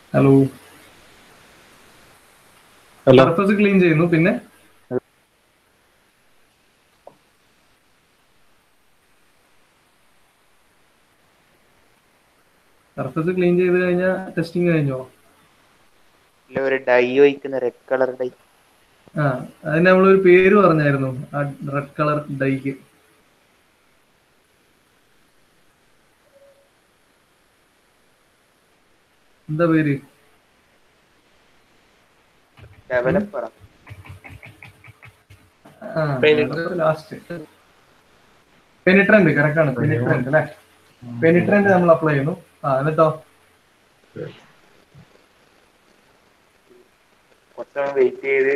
Hello hello surface clean ചെയ്യുന്നു പിന്നെ surface clean ചെയ്ത് കഴിഞ്ഞാൽ ടെസ്റ്റിംഗ് കഴിഞ്ഞോ ഇല്ല ഒരു ഡൈ ഒഴിക്കുന്ന റെഡ് കളർ ഡൈ ആ അതിന് നമ്മളൊരു പേര് പറഞ്ഞായിരുന്നു ആ റെഡ് കളർ ഡൈക്ക് എന്താ പേര് ഡെവലപ്പർ ആ Penetrant. ലാസ്റ്റ് പെനിട്രന്റ് കറക്റ്റ് ആണ് പെനിട്രന്റ് അല്ലെ പെനിട്രന്റ് നമ്മൾ അപ്ലൈ ചെയ്യുന്നു ആ എന്നിട്ടോ കുറച്ച് വെയിറ്റ് ചെയ്ത്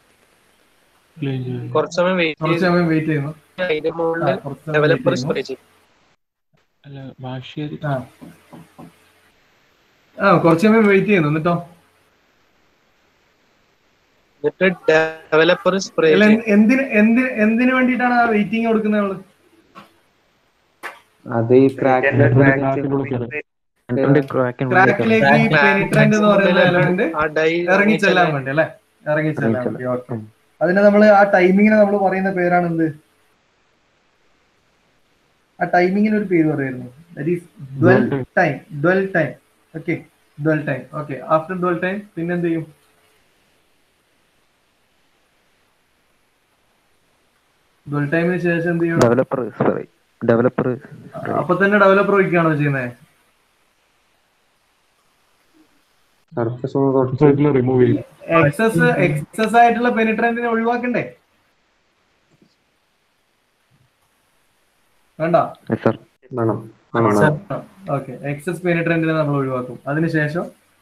കുറച്ച് സമയം വെയിറ്റ് കുറച്ച് ചെയ്ത് സമയം വെയിറ്റ് ചെയ്യുന്നു അതിന്റെ ആ, മുകളിൽ കുറച്ച് സമയം wait ഡെവലപ്പർ ചെയ്യുന്നു. സ്പ്രേ ചെയ്യും അല്ല ഭാഷയിൽ ആ ആ കുറച്ച് സമയം വെയിറ്റ് ചെയ്യുന്നു എന്നിട്ടോ എന്നിട്ട് ഡെവലപ്പർ സ്പ്രേ അല്ല ചെയ്യും എന്തിന് എന്തിന് എന്തിനു വേണ്ടിയിട്ടാണ് ആ വെയിറ്റിംഗ് കൊടുക്കുന്നത് നമ്മള് അത് ഈ ക്രാക്കിന്റെ ക്രാക്കിലേക്ക് ഈ പെനിട്രന്റ് എന്ന് പറയുന്ന എലമെന്റ് ആ ഡൈ ഇറങ്ങി ചെല്ലാൻ വേണ്ടി അല്ലെ ഇറങ്ങി ചെല്ലാൻ വേണ്ടി ഓക്കെ അതിന് നമ്മള് ആ ടൈമിങ്ങിന് നമ്മൾ പറയുന്ന പേരാണ് എന്ത് ആ ടൈമിങ്ങിന് ഒരു പേര് പറയായിരുന്നു that is dwell time dwell time okay dwell time okay after dwell time പിന്നെ എന്ത് ചെയ്യും ഡ്വൽ ടൈമിന് ശേഷം എന്ത് ചെയ്യണം ഡെവലപ്പർ ഡെവലപ്പർ അപ്പൊ തന്നെ ഡെവലപ്പർ വയ്ക്കുകയാണോ ചെയ്യുന്നത് സർഫസ് ഒന്ന് തൊട്ട് റിമൂവ് ചെയ്യും എക്സസ് എക്സസ് ആയിട്ടുള്ള പെനിട്രന്റിനെ ഒഴിവാക്കണ്ടേ വേണ്ട സർ വേണം വേണം വേണം ഓക്കെ എക്സസ് പെനിട്രന്റിനെ നമ്മൾ ഒഴിവാക്കും അതിനുശേഷം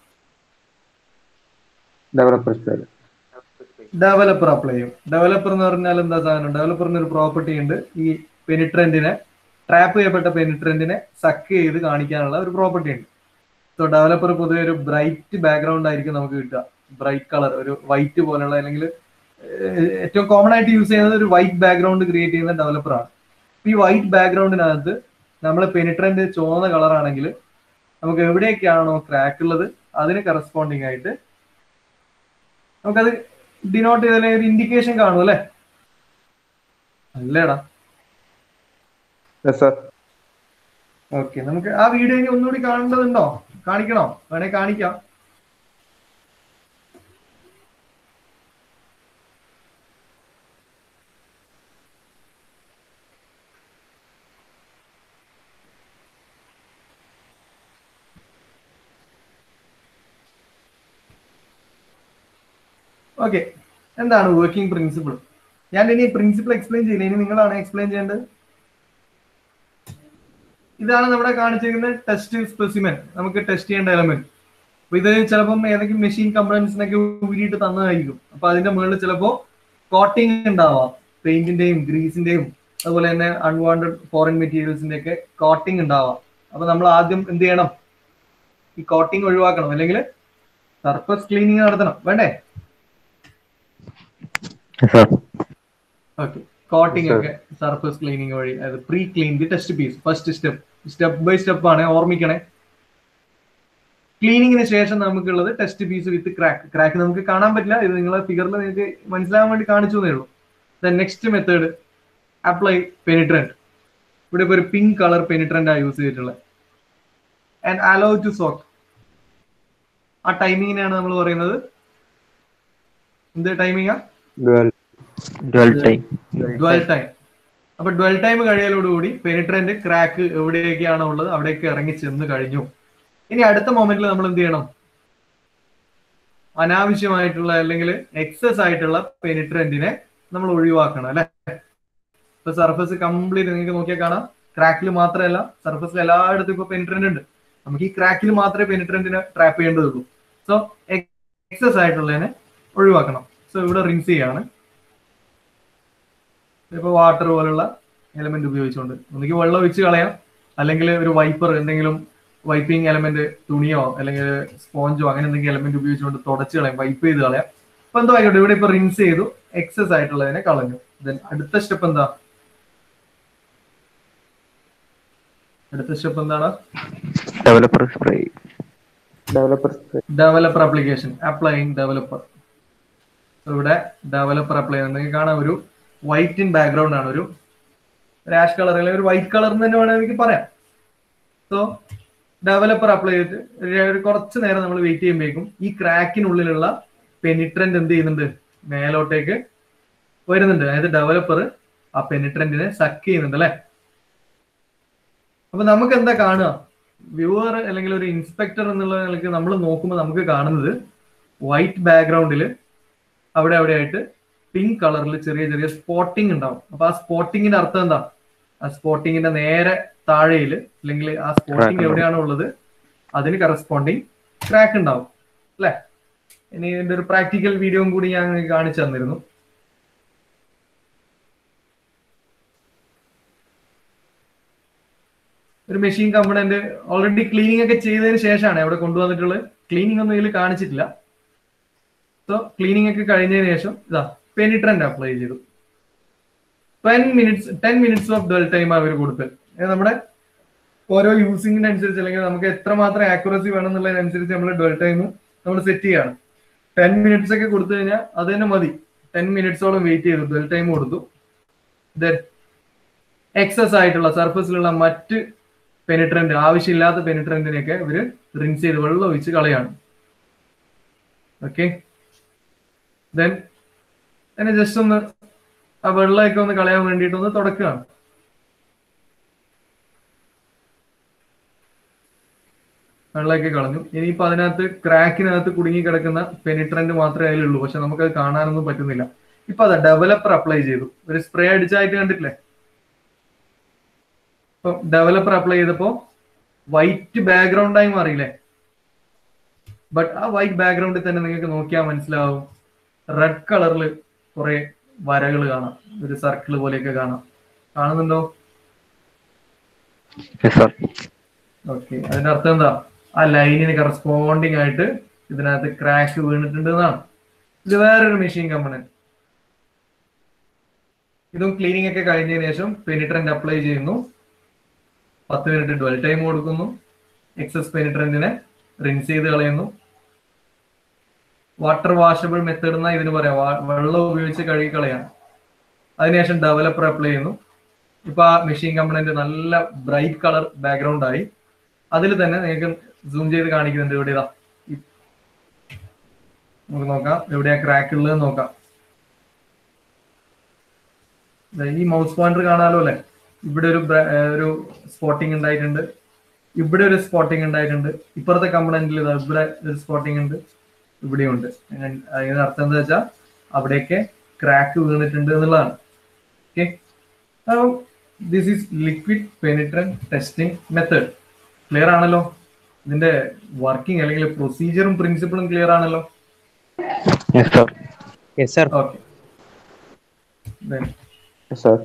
ഡെവലപ്പർ സ്പെയർ ഡെവലപ്പർ അപ്ലൈ ചെയ്യും ഡെവലപ്പർ എന്ന് പറഞ്ഞാൽ എന്താ സാധനം ഡെവലപ്പറിന് ഒരു പ്രോപ്പർട്ടി ഉണ്ട് ഈ പെനിട്രന്റിനെ ട്രാപ്പ് ചെയ്യപ്പെട്ട പെനിട്രന്റിനെ സക്ക് ചെയ്ത് കാണിക്കാനുള്ള ഒരു പ്രോപ്പർട്ടി ഉണ്ട് സോ ഡെവലപ്പർ പൊതുവെ ഒരു ബ്രൈറ്റ് ബാക്ക്ഗ്രൗണ്ട് ആയിരിക്കും നമുക്ക് കിട്ടുക ബ്രൈറ്റ് കളർ ഒരു വൈറ്റ് പോലുള്ള അല്ലെങ്കിൽ ഏഹ്, ഏറ്റവും കോമൺ ആയിട്ട് യൂസ് ചെയ്യുന്നത് ഒരു വൈറ്റ് ബാക്ക്ഗ്രൗണ്ട് ക്രിയേറ്റ് ചെയ്യുന്ന ഡെവലപ്പറാണ് ഈ വൈറ്റ് ബാക്ക്ഗ്രൗണ്ടിനകത്ത് നമ്മൾ പെനിട്രന്റ് ചുവന്ന കളർ ആണെങ്കിൽ നമുക്ക് എവിടെയൊക്കെയാണോ ക്രാക്ക് ഉള്ളത് അതിന് കറസ്പോണ്ടിങ് ആയിട്ട് നമുക്കത് ഡിനോട്ട് ചെയ്താലേ ഒരു ഇൻഡിക്കേഷൻ കാണും അല്ലേ അല്ലേടാ സർ ഓക്കെ നമുക്ക് ആ വീഡിയോ ഇനി ഒന്നുകൂടി കാണേണ്ടതുണ്ടോ കാണിക്കണോ വേണേ കാണിക്കാം ഓക്കെ എന്താണ് വർക്കിംഗ് പ്രിൻസിപ്പിൾ ഞാൻ ഇനി പ്രിൻസിപ്പിൾ എക്സ്പ്ലെയിൻ ചെയ്യില്ല ഇനി നിങ്ങളാണ് എക്സ്പ്ലെയിൻ ചെയ്യേണ്ടത് ഇതാണ് നമ്മുടെ കാണിച്ചിരിക്കുന്ന ടെസ്റ്റ് സ്പെസിമെൻ നമുക്ക് ടെസ്റ്റ് ചെയ്യേണ്ട എലമെന്റ് അപ്പൊ ഇത് ചിലപ്പം ഏതെങ്കിലും മെഷീൻ കമ്പണൻസിനൊക്കെ ഊരിയിട്ട് തന്നതായിരിക്കും അപ്പൊ അതിന്റെ മുകളിൽ ചിലപ്പോ കോട്ടിംഗ് ഉണ്ടാവാം പെയിന്റിന്റെയും ഗ്രീസിന്റെയും അതുപോലെ തന്നെ അൺവാണ്ടഡ് ഫോറിൻ മെറ്റീരിയൽസിന്റെ ഒക്കെ കോട്ടിംഗ് ഉണ്ടാവാം അപ്പൊ നമ്മൾ ആദ്യം എന്ത് ചെയ്യണം ഈ കോട്ടിംഗ് ഒഴിവാക്കണം അല്ലെങ്കിൽ സർഫസ് ക്ലീനിങ് നടത്തണം വേണ്ടേ സർ ഓക്കെ കോട്ടിംഗ് ഒക്കെ സർഫസ് ക്ലീനിങ് വഴി അതായത് pre clean the test piece first step step by step ആണ് ഓർമ്മിക്കണേ ക്ലീനിങ്ങിന് ശേഷം നമുക്കുള്ളത് test piece with crack crack നമുക്ക് കാണാൻ പറ്റില്ല ഇത് നിങ്ങളെ ഫിഗറിൽ നിങ്ങൾക്ക് മനസ്സിലാവാൻ വേണ്ടി കാണിച്ചു എന്നേ ഉള്ളൂ നെക്സ്റ്റ് മെത്തേഡ് അപ്ലൈ പെനിട്രന്റ് ഇവിടെ ഇപ്പൊ ഒരു പിങ്ക് കളർ പെനിട്രന്റ് ആ യൂസ് ചെയ്തിട്ടുള്ളത് ആൻഡ് അലോ ടു സോക്ക് ആ ടൈമിങ്ങിനാണ് നമ്മൾ പറയുന്നത് എന്ത് ടൈമിങ്ങാ dwell dwell time dwell time അപ്പൊ ഡ്വൽ ടൈം കഴിയലോടുകൂടി പെനിട്രന്റ് ക്രാക്ക് എവിടെയൊക്കെയാണോ ഉള്ളത് അവിടേക്ക് ഇറങ്ങി ചെന്ന് കഴിഞ്ഞു ഇനി അടുത്ത മൊമെന്റിൽ നമ്മൾ എന്ത് ചെയ്യണം അനാവശ്യമായിട്ടുള്ള അല്ലെങ്കിൽ എക്സസ് ആയിട്ടുള്ള പെനിട്രന്റിനെ നമ്മൾ ഒഴിവാക്കണം അല്ലെ ഇപ്പൊ സർഫസ് കംപ്ലീറ്റ് നിങ്ങൾക്ക് നോക്കിയാൽ കാണാം ക്രാക്കിൽ മാത്രമല്ല സർഫസിൽ എല്ലായിടത്തും ഇപ്പൊ പെനിട്രന്റ് ഉണ്ട് നമുക്ക് ഈ ക്രാക്കിൽ മാത്രമേ പെനിട്രന്റിനെ ട്രാപ്പ് ചെയ്യേണ്ടതുള്ളൂ സോ എക്സസ് ആയിട്ടുള്ളതിനെ ഒഴിവാക്കണം സോ ഇവിടെ റിൻസ് ചെയ്യാണ് ഇപ്പൊ വാട്ടർ പോലുള്ള എലമെന്റ് ഉപയോഗിച്ചുകൊണ്ട് ഒന്നുകിൽ വെള്ളം ഒഴിച്ച് കളയാം അല്ലെങ്കിൽ ഒരു വൈപ്പർ എന്തെങ്കിലും വൈപ്പിംഗ് എലമെന്റ് തുണിയോ അല്ലെങ്കിൽ സ്പോഞ്ചോ അങ്ങനെ എന്തെങ്കിലും എലമെന്റ് ഉപയോഗിച്ചുകൊണ്ട് തുടച്ച് കളയാം വൈപ്പ് ചെയ്ത് കളയാം അപ്പൊ എന്തോ ആയിക്കോട്ടെ ഇവിടെ ഇപ്പൊ റിൻസ് ചെയ്തു എക്സസ് ആയിട്ടുള്ളതിനെ കളഞ്ഞു ദെൻ അടുത്ത സ്റ്റെപ്പ് എന്താ അടുത്ത സ്റ്റെപ്പ് എന്താണ് developer spray developer spray developer application applying developer ഇവിടെ ഡെവലപ്പർ അപ്ലൈ ചെയ്യുന്നുണ്ടെങ്കിൽ കാണാം ഒരു വൈറ്റ് ഇൻ ബാക്ക്ഗ്രൗണ്ട് ആണ് ഒരു ആഷ് കളർ അല്ലെങ്കിൽ ഒരു വൈറ്റ് കളർ എന്ന് തന്നെ വേണമെങ്കിൽ എനിക്ക് പറയാം സോ ഡെവലപ്പർ അപ്ലൈ ചെയ്തിട്ട് ഒരു- ഒരു കുറച്ച് നേരം നമ്മൾ വെയിറ്റ് ചെയ്യുമ്പോഴേക്കും ഈ ക്രാക്കിനുള്ളിലുള്ള പെനിട്രന്റ് എന്ത് ചെയ്യുന്നുണ്ട് മേലോട്ടേക്ക് വരുന്നുണ്ട് അതായത് ഡെവലപ്പർ ആ പെനിട്രന്റിനെ സക്ക് ചെയ്യുന്നുണ്ട് അല്ലെ അപ്പൊ നമുക്ക് എന്താ കാണുക വ്യൂവർ അല്ലെങ്കിൽ ഒരു ഇൻസ്പെക്ടർ എന്നുള്ള നിലയ്ക്ക് നമ്മൾ നോക്കുമ്പോൾ നമുക്ക് കാണുന്നത് വൈറ്റ് ബാക്ക്ഗ്രൗണ്ടിൽ അവിടെ അവിടെ ആയിട്ട് പിങ്ക് കളറിൽ ചെറിയ ചെറിയ സ്പോട്ടിങ് ഉണ്ടാവും അപ്പൊ ആ സ്പോട്ടിങ്ങിന്റെ അർത്ഥം എന്താ ആ സ്പോട്ടിങ്ങിന്റെ നേരെ താഴെയിൽ അല്ലെങ്കിൽ ആ സ്പോട്ടിങ് Crack എവിടെയാണോ ഉള്ളത് അതിന് കറസ്പോണ്ടിങ് ക്രാക്ക് ഉണ്ടാവും അല്ലെ ഇനി ഇതിന്റെ ഒരു പ്രാക്ടിക്കൽ വീഡിയോയും കൂടി ഞാൻ നിങ്ങൾക്ക് കാണിച്ചു തന്നിരുന്നു ഒരു മെഷീൻ കമ്പണന്റ് ഓൾറെഡി ക്ലീനിങ് ഒക്കെ ചെയ്തതിന് ശേഷമാണ് അവിടെ കൊണ്ടുവന്നിട്ടുള്ളത് ക്ലീനിങ് ഒന്നും ഇതിൽ കാണിച്ചിട്ടില്ല സോ ക്ലീനിങ് ഒക്കെ കഴിഞ്ഞതിന് ശേഷം ഇതാ പെനിട്രന്റ് അപ്ലൈ ചെയ്തു ten minutes ten minutes of dwell time അവർ കൊടുത്ത് ഇത് നമ്മുടെ ഓരോ യൂസിങ്ങിന് അനുസരിച്ച് അല്ലെങ്കിൽ നമുക്ക് എത്രമാത്രം ആക്യുറസി വേണം എന്നുള്ളതിനനുസരിച്ച് നമ്മൾ ഡൽ ടൈം നമ്മൾ സെറ്റ് ചെയ്യാണ് ടെൻ മിനിറ്റ്സ് ഒക്കെ കൊടുത്തു കഴിഞ്ഞാൽ അത് തന്നെ മതി ടെൻ മിനിറ്റ്സോളം വെയിറ്റ് ചെയ്തു ഡൽ ടൈം കൊടുത്തു ദെൻ എക്സസ് ആയിട്ടുള്ള സർഫസിലുള്ള മറ്റ് പെനിട്രന്റ് ആവശ്യമില്ലാത്ത പെനിട്രന്റിനെയൊക്കെ ഇവര് റിൻസ് ചെയ്ത് വെള്ളം ഒഴിച്ച് കളയാണ് ഓക്കെ ദെൻ എന്നെ ജസ്റ്റ് ഒന്ന് ആ വെള്ളമൊക്കെ ഒന്ന് കളയാൻ വേണ്ടിയിട്ട് ഒന്ന് തുടക്കുകയാണ് വെള്ളമൊക്കെ കളഞ്ഞു ഇനിയിപ്പോ അതിനകത്ത് ക്രാക്കിനകത്ത് കുടുങ്ങി കിടക്കുന്ന പെനിട്രന്റ് മാത്രമേ അതിലുള്ളൂ പക്ഷെ നമുക്കത് കാണാനൊന്നും പറ്റുന്നില്ല ഇപ്പൊ അതാ ഡെവലപ്പർ അപ്ലൈ ചെയ്തു ഒരു സ്പ്രേ അടിച്ചായിട്ട് കണ്ടിട്ടില്ലേ ഇപ്പൊ ഡെവലപ്പർ അപ്ലൈ ചെയ്തപ്പോ വൈറ്റ് ബാക്ക്ഗ്രൗണ്ടായി മാറിയില്ലേ ബട്ട് ആ വൈറ്റ് ബാക്ക്ഗ്രൗണ്ടിൽ തന്നെ നിങ്ങൾക്ക് നോക്കിയാൽ മനസ്സിലാവും റെഡ് കളറിൽ കുറെ വരകൾ കാണാം ഒരു സർക്കിൾ പോലെയൊക്കെ കാണാം കാണുന്നുണ്ടോ യെസ് സാർ ഓക്കെ അതിന്റെ അർത്ഥം എന്താ ആ ലൈനിന് കറസ്പോണ്ടിങ് ആയിട്ട് ഇതിനകത്ത് ക്രാക്ക് വീണിട്ടുണ്ട് എന്നാണ് ഇത് വേറൊരു മെഷീൻ കമ്പണന്റ് ഇതും ക്ലീനിങ് ഒക്കെ കഴിഞ്ഞതിന് ശേഷം പെനിട്രന്റ് അപ്ലൈ ചെയ്യുന്നു പത്ത് മിനിറ്റ് ഡ്വൽ ടൈം കൊടുക്കുന്നു എക്സസ് പെനിട്രന്റിനെ റിൻസ് ചെയ്ത് കളയുന്നു വാട്ടർ വാഷബിൾ മെത്തേഡ് എന്നാ ഇതിന് പറയാം വാ- വെള്ളം ഉപയോഗിച്ച് കഴുകി കളയാണ് അതിനുശേഷം ഡെവലപ്പർ അപ്ലൈ ചെയ്യുന്നു ഇപ്പൊ ആ മെഷീൻ കമ്പണന്റ് നല്ല ബ്രൈറ്റ് കളർ ബാക്ക്ഗ്രൗണ്ട് ആയി അതിൽ തന്നെ നിങ്ങൾക്ക് സൂം ചെയ്ത് കാണിക്കുന്നുണ്ട് ഇവിടെ ഇതാ ഈ- നമുക്ക് നോക്കാം എവിടെയാ ക്രാക്ക് ഉള്ളത് നോക്കാം ദേ ഈ മൗസ് പോയിന്റർ കാണാലോ അല്ലെ ഇവിടെ ഒരു ബ്ര- ഏർ ഒരു സ്പോട്ടിങ് ഉണ്ടായിട്ടുണ്ട് ഇവിടെ ഒരു സ്പോട്ടിങ് ഉണ്ടായിട്ടുണ്ട് ഇപ്പുറത്തെ കമ്പണന്റിൽ ഇതാ ഇവിടെ ഒരു സ്പോട്ടിങ് ഉണ്ട് ഇവിടെയുണ്ട് And അതിന്റെ അർത്ഥം എന്താ വെച്ചാൽ അവിടെയൊക്കെ ക്രാക്ക് വീണിട്ടുണ്ട് എന്നുള്ളതാണ് ഓക്കെ അപ്പം this is liquid penetrant testing method clear ആണല്ലോ ഇതിന്റെ വർക്കിംഗ് അല്ലെങ്കിൽ പ്രൊസീജിയറും പ്രിൻസിപ്പിളും ക്ലിയർ ആണല്ലോ yes sir yes sir okay sir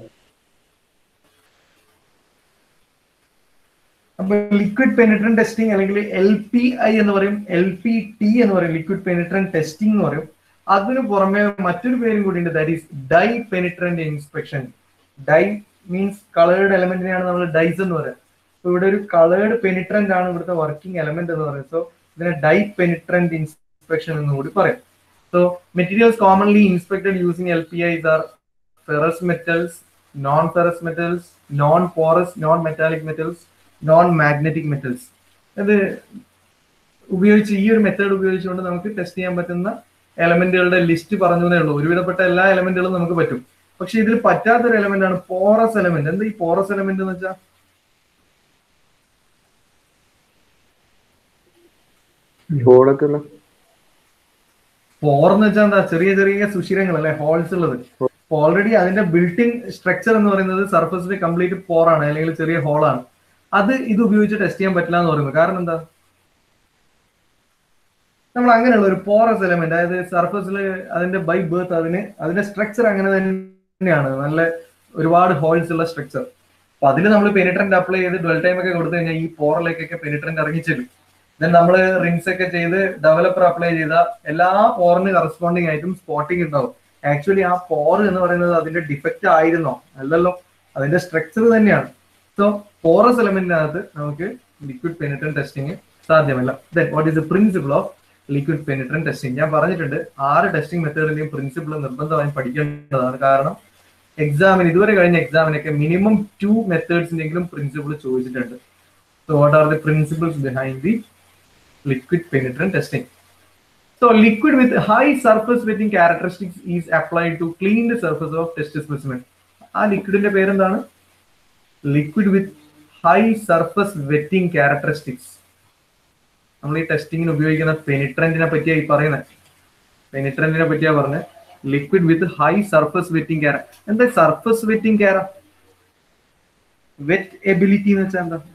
അപ്പൊ ലിക്വിഡ് പെനിട്രന്റ് ടെസ്റ്റിംഗ് അല്ലെങ്കിൽ എൽ പി ഐ എന്ന് പറയും എൽ പി ടി എന്ന് പറയും ലിക്വിഡ് പെനിട്രന്റ് ടെസ്റ്റിംഗ് എന്ന് പറയും അതിന് പുറമെ മറ്റൊരു പേരും കൂടി ഉണ്ട് that is dye penetrant inspection dye means coloured എലമെന്റിനെയാണ് നമ്മൾ ഡൈസ് എന്ന് പറയുന്നത് അപ്പൊ ഇവിടെ ഒരു കളേർഡ് പെനിട്രന്റ് ആണ് ഇവിടുത്തെ വർക്കിംഗ് എലമെന്റ് എന്ന് പറയുന്നത് സോ ഇതിനെ ഡൈ പെനിട്രന്റ് ഇൻസ്പെക്ഷൻ എന്ന് കൂടി പറയും so materials commonly inspected using L P I's are ferrous metals non ferrous metals non porous non metallic metals non magnetic metals അത് ഉപയോഗിച്ച് ഈ ഒരു മെത്തേഡ് ഉപയോഗിച്ചുകൊണ്ട് നമുക്ക് ടെസ്റ്റ് ചെയ്യാൻ പറ്റുന്ന എലമെന്റുകളുടെ ലിസ്റ്റ് പറഞ്ഞതേ ഉള്ളൂ ഒരുവിധപ്പെട്ട എല്ലാ എലമെന്റുകളും നമുക്ക് പറ്റും പക്ഷെ ഇതിൽ പറ്റാത്തൊരു എലമെന്റ് ആണ് പോറസ് എലമെന്റ് എന്താ ഈ പോറസ് എലമെന്റ് എന്ന് വെച്ചാൽ ഹോളൊക്കെ ഉള്ള പോർ എന്ന് വെച്ചാൽ എന്താ ചെറിയ ചെറിയ സുഷിരങ്ങൾ അല്ലെ ഹോൾസ് ഉള്ളത് ഓൾറെഡി അതിന്റെ ബിൽട്ടിൻ സ്ട്രക്ചർ എന്ന് പറയുന്നത് സർഫസിൽ കംപ്ലീറ്റ് പോറാണ് അല്ലെങ്കിൽ ചെറിയ ഹോളാണ് അത് ഇത് ഉപയോഗിച്ച് ടെസ്റ്റ് ചെയ്യാൻ പറ്റില്ല എന്ന് പറയുന്നത് കാരണം എന്താ നമ്മൾ അങ്ങനെയുള്ള ഒരു പോറസ് എലമെന്റ് അതായത് സർഫസിൽ അതിന്റെ ബൈ ബേർത്ത് അതിന് അതിന്റെ സ്ട്രക്ചർ അങ്ങനെ തന്നെയാണ് നല്ല ഒരുപാട് ഹോൾസ് ഉള്ള സ്ട്രക്ചർ അപ്പൊ അതിൽ നമ്മൾ പെനിട്രന്റ് അപ്ലൈ ചെയ്ത് ഡ്വൽ ടൈം ഒക്കെ കൊടുത്തു കഴിഞ്ഞാൽ ഈ പോറിലേക്കൊക്കെ പെനിട്രന്റ് ഇറങ്ങിച്ചെല്ലും ദെൻ നമ്മൾ റിങ്സ് ഒക്കെ ചെയ്ത് ഡെവലപ്പർ അപ്ലൈ ചെയ്ത എല്ലാ പോറിന് കറസ്പോണ്ടിങ് ആയിട്ടും സ്പോട്ടിങ് ഉണ്ടാവും ആക്ച്വലി ആ പോർ എന്ന് പറയുന്നത് അതിന്റെ ഡിഫക്റ്റ് ആയിരുന്നോ അല്ലല്ലോ അതിന്റെ സ്ട്രക്ചർ തന്നെയാണ് സോ പോറസ് എലമെന്റിനകത്ത് നമുക്ക് ലിക്വിഡ് പെനിട്രൻ ടെസ്റ്റിംഗ് സാധ്യമല്ല then what is the principle of liquid penetrant testing ഞാൻ പറഞ്ഞിട്ടുണ്ട് ആറ് ടെസ്റ്റിംഗ് മെത്തേഡിന്റെയും പ്രിൻസിപ്പിൾ നിർബന്ധമായും പഠിക്കേണ്ടതാണ് കാരണം എക്സാമിന് ഇതുവരെ കഴിഞ്ഞ എക്സാമിനൊക്കെ മിനിമം ടു മെത്തേഡ്സിന്റെങ്കിലും പ്രിൻസിപ്പിൾ ചോദിച്ചിട്ടുണ്ട് so what are the principles behind the liquid penetrant testing So liquid with high surface wetting characteristics is applied to clean the surface of test specimen. ആ ലിക്വിഡിന്റെ പേരെന്താണ് liquid with high surface wetting characteristics നമ്മൾ ഈ ടെസ്റ്റിങ്ങിന് ഉപയോഗിക്കുന്ന പെനിട്രന്റിനെ പറ്റിയാ ഈ പറയുന്നത് പെനിട്രന്റിനെ പറ്റിയാ പറഞ്ഞത് liquid with high surface wetting ക്യാര എന്താ സർഫസ് വെറ്റിംഗ് ക്യാര വെറ്റ് എബിലിറ്റി എന്ന് വെച്ചാൽ എന്താ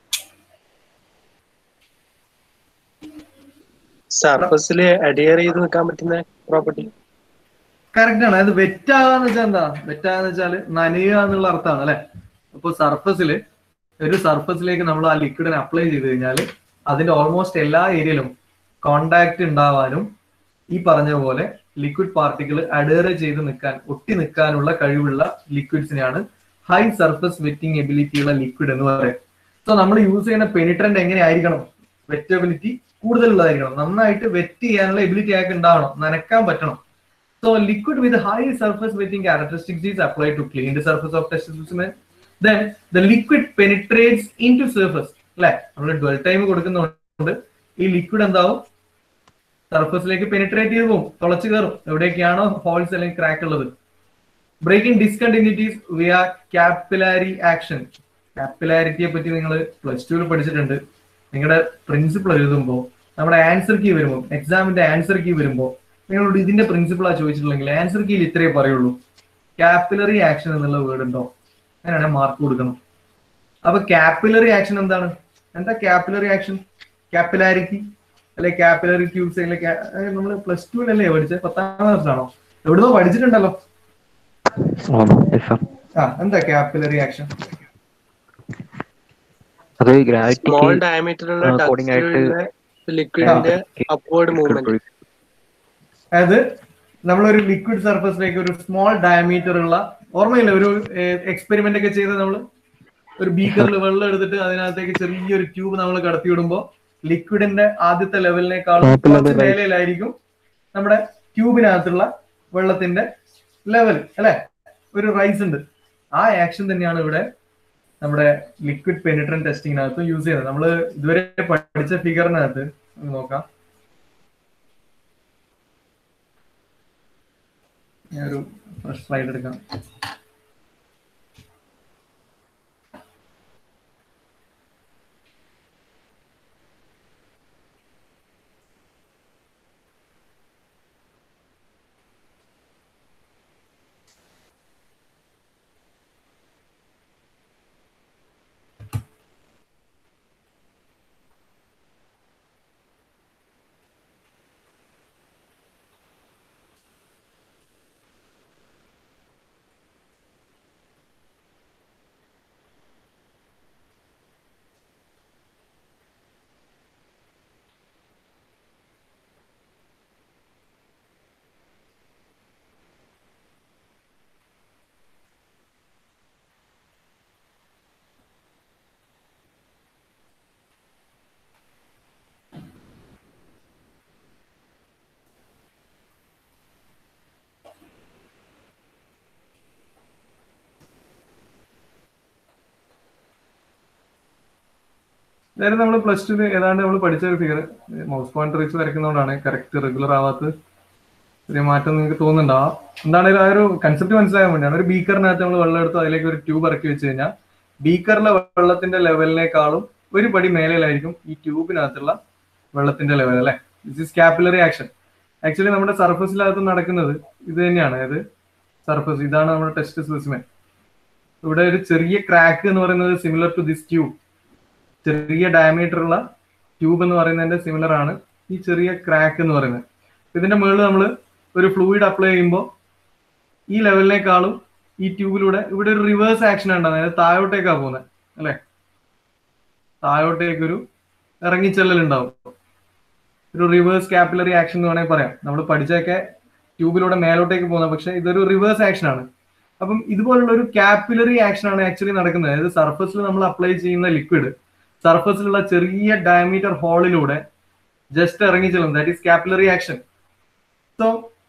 സർഫസിൽ അഡിയർ ചെയ്ത് നിൽക്കാൻ പറ്റുന്ന പ്രോപ്പർട്ടി കറക്റ്റ് ആണ് അത് വെറ്റാകാന്ന് വെച്ചാൽ എന്താ വെറ്റാന്ന് വെച്ചാൽ നനയുക എന്നുള്ള അർത്ഥമാണ് അല്ലെ അപ്പൊ സർഫസിൽ ഒരു സർഫസിലേക്ക് നമ്മൾ ആ ലിക്വിഡിനെ അപ്ലൈ ചെയ്ത് കഴിഞ്ഞാൽ അതിന്റെ ഓൾമോസ്റ്റ് എല്ലാ ഏരിയയിലും കോണ്ടാക്ട് ഉണ്ടാവാനും ഈ പറഞ്ഞ പോലെ ലിക്വിഡ് പാർട്ടിക്കിൾ അഡേർ ചെയ്ത് നിൽക്കാൻ ഒട്ടി നിൽക്കാനുള്ള കഴിവുള്ള ലിക്വിഡ്സിനെയാണ് ഹൈ സർഫസ് വെറ്റിംഗ് എബിലിറ്റി ഉള്ള ലിക്വിഡ് എന്ന് പറയുന്നത് സോ നമ്മൾ യൂസ് ചെയ്യുന്ന പെനിട്രന്റ് എങ്ങനെ ആയിരിക്കണം വെറ്റബിലിറ്റി കൂടുതലുള്ളതായിരിക്കണം നന്നായിട്ട് വെറ്റ് ചെയ്യാനുള്ള എബിലിറ്റി ആയിട്ട് ഉണ്ടാവണം നനക്കാൻ പറ്റണം So liquid with high surface wetting characteristics is applied to clean the surface of test specimen. Then the liquid penetrates into surface. അല്ലെ നമ്മൾ ഡ്വൽ ടൈം കൊടുക്കുന്നതുകൊണ്ട് ഈ ലിക്വിഡ് എന്താവും സർഫസിലേക്ക് പെനിട്രേറ്റ് ചെയ്ത് പോകും തുളച്ചു കയറും എവിടെയൊക്കെയാണോ ഹോൾസ് അല്ലെങ്കിൽ ക്രാക്ക് ഉള്ളത് breaking discontinuities via capillary action ക്യാപ്പിലാരിറ്റിയെ പറ്റി നിങ്ങൾ പ്ലസ് ടുവിൽ പഠിച്ചിട്ടുണ്ട് നിങ്ങളുടെ പ്രിൻസിപ്പിൾ എഴുതുമ്പോൾ നമ്മുടെ ആൻസർ കീ വരുമ്പോൾ എക്സാമിന്റെ ആൻസർ കീ വരുമ്പോൾ നിങ്ങളോട് ഇതിന്റെ പ്രിൻസിപ്പിളാ ചോദിച്ചിട്ടുണ്ടെങ്കിൽ ആൻസർ കീയിൽ ഇത്രയേ പറയുള്ളൂ ക്യാപ്പിലറി ആക്ഷൻ എന്നുള്ള വേർഡ് ഉണ്ടോ അങ്ങനെയാണെങ്കിൽ മാർക്ക് കൊടുക്കണം അപ്പൊ ക്യാപ്പിലറി ആക്ഷൻ എന്താണ് എന്താ ക്യാപ്പിലറി ആക്ഷൻ ക്യാപ്പിലാരിറ്റി അല്ലെ ക്യാപ്പിലറി ട്യൂബ്സ് അല്ലെ നമ്മൾ പ്ലസ് ടുവിലല്ലേ പഠിച്ചത് പത്താം വർഷമാണോ എവിടുന്നോ പഠിച്ചിട്ടുണ്ടല്ലോ യെസ് സർ ആ എന്താ ക്യാപ്പിലറി ആക്ഷൻ അത് ഗ്രാവിറ്റിക്ക് സ്മോൾ ഡയമീറ്റർ ഉള്ള ആ, coding ആയിട്ട് ലിക്വിഡിന്റെ അപ്വേർഡ് മൂവ്മെന്റ് അതായത് നമ്മളൊരു ലിക്വിഡ് സർഫസിലേക്ക് ഒരു സ്മോൾ ഡയമീറ്റർ ഉള്ള ഓർമ്മയില്ല ഒരു എക്സ്പെരിമെന്റ് ഒക്കെ ചെയ്ത് നമ്മൾ ഒരു ബീക്കറിൽ വെള്ളം എടുത്തിട്ട് അതിനകത്തേക്ക് ചെറിയൊരു ട്യൂബ് നമ്മൾ കടത്തി വിടുമ്പോൾ ലിക്വിഡിന്റെ ആദ്യത്തെ ലെവലിനേക്കാളും Top level കുറച്ച് rise. മേലയിലായിരിക്കും നമ്മുടെ ട്യൂബിനകത്തുള്ള വെള്ളത്തിന്റെ ലെവൽ അല്ലെ ഒരു റൈസ് ഉണ്ട് ആ ആക്ഷൻ തന്നെയാണ് ഇവിടെ നമ്മുടെ ലിക്വിഡ് പെനിട്രൻ ടെസ്റ്റിങ്ങിനകത്ത് യൂസ് ചെയ്യുന്നത് നമ്മൾ ഇതുവരെ പഠിച്ച ഫിഗറിനകത്ത് നോക്കാം ഞാനൊരു ഫ്രഷ് സ്ലൈഡ് എടുക്കാം ഇതായിരുന്നു നമ്മൾ പ്ലസ് ടു ഏതാണ്ട് നമ്മൾ പഠിച്ച ഒരു ഫിഗർ മൗസ് പോയിന്റ് വെച്ച് വരയ്ക്കുന്നതുകൊണ്ടാണ് കറക്റ്റ് റെഗുലർ ആവാത്ത ചെറിയ മാറ്റം നിങ്ങൾക്ക് തോന്നുന്നുണ്ടാവാം എന്താണെങ്കിലും ആ ഒരു കൺസെപ്റ്റ് മനസ്സിലാകാൻ വേണ്ടിയാണ് ഒരു ബീക്കറിനകത്ത് നമ്മൾ വെള്ളം എടുത്ത് അതിലേക്ക് ഒരു ട്യൂബ് ഇറക്കി വെച്ച് കഴിഞ്ഞാൽ ബീക്കറിലെ വെള്ളത്തിന്റെ ലെവലിനേക്കാളും ഒരു പടി മേലെയായിരിക്കും ഈ ട്യൂബിനകത്തുള്ള വെള്ളത്തിന്റെ ലെവൽ അല്ലെ this is capillary action actually നമ്മുടെ സർഫസിനകത്ത് നടക്കുന്നത് ഇത് തന്നെയാണ് അതായത് സർഫസ് ഇതാണ് നമ്മുടെ ടെസ്റ്റ് സ്പെസിമെൻ ഇവിടെ ഒരു ചെറിയ ക്രാക്ക് എന്ന് പറയുന്നത് സിമിലർ ടു ദിസ് ട്യൂബ് ചെറിയ ഡയമീറ്റർ ഉള്ള ട്യൂബ് എന്ന് പറയുന്നതിന്റെ സിമിലർ ആണ് ഈ ചെറിയ ക്രാക്ക് എന്ന് പറയുന്നത് ഇതിന്റെ മുകളിൽ നമ്മൾ ഒരു ഫ്ലൂയിഡ് അപ്ലൈ ചെയ്യുമ്പോൾ ഈ ലെവലിനേക്കാളും ഈ ട്യൂബിലൂടെ ഇവിടെ ഒരു റിവേഴ്സ് ആക്ഷൻ ഉണ്ടാകുന്നത് അതായത് താഴോട്ടേക്കാ പോകുന്നത് അല്ലെ താഴോട്ടേക്കൊരു ഇറങ്ങിച്ചെല്ലൽ ഉണ്ടാവും ഒരു റിവേഴ്സ് കാപ്പിലറി ആക്ഷൻ എന്ന് വേണമെങ്കിൽ പറയാം നമ്മൾ പഠിച്ചൊക്കെ ട്യൂബിലൂടെ മേലോട്ടേക്ക് പോകുന്നത് പക്ഷെ ഇതൊരു റിവേഴ്സ് ആക്ഷൻ ആണ് അപ്പം ഇതുപോലുള്ള ഒരു കാപ്പിലറി ആക്ഷൻ ആണ് ആക്ച്വലി നടക്കുന്നത് അതായത് സർഫസിൽ നമ്മൾ അപ്ലൈ ചെയ്യുന്ന ലിക്വിഡ് സർഫസിലുള്ള ചെറിയ ഡയമീറ്റർ ഹോളിലൂടെ ജസ്റ്റ് ഇറങ്ങി ചെല്ലും that is capillary action so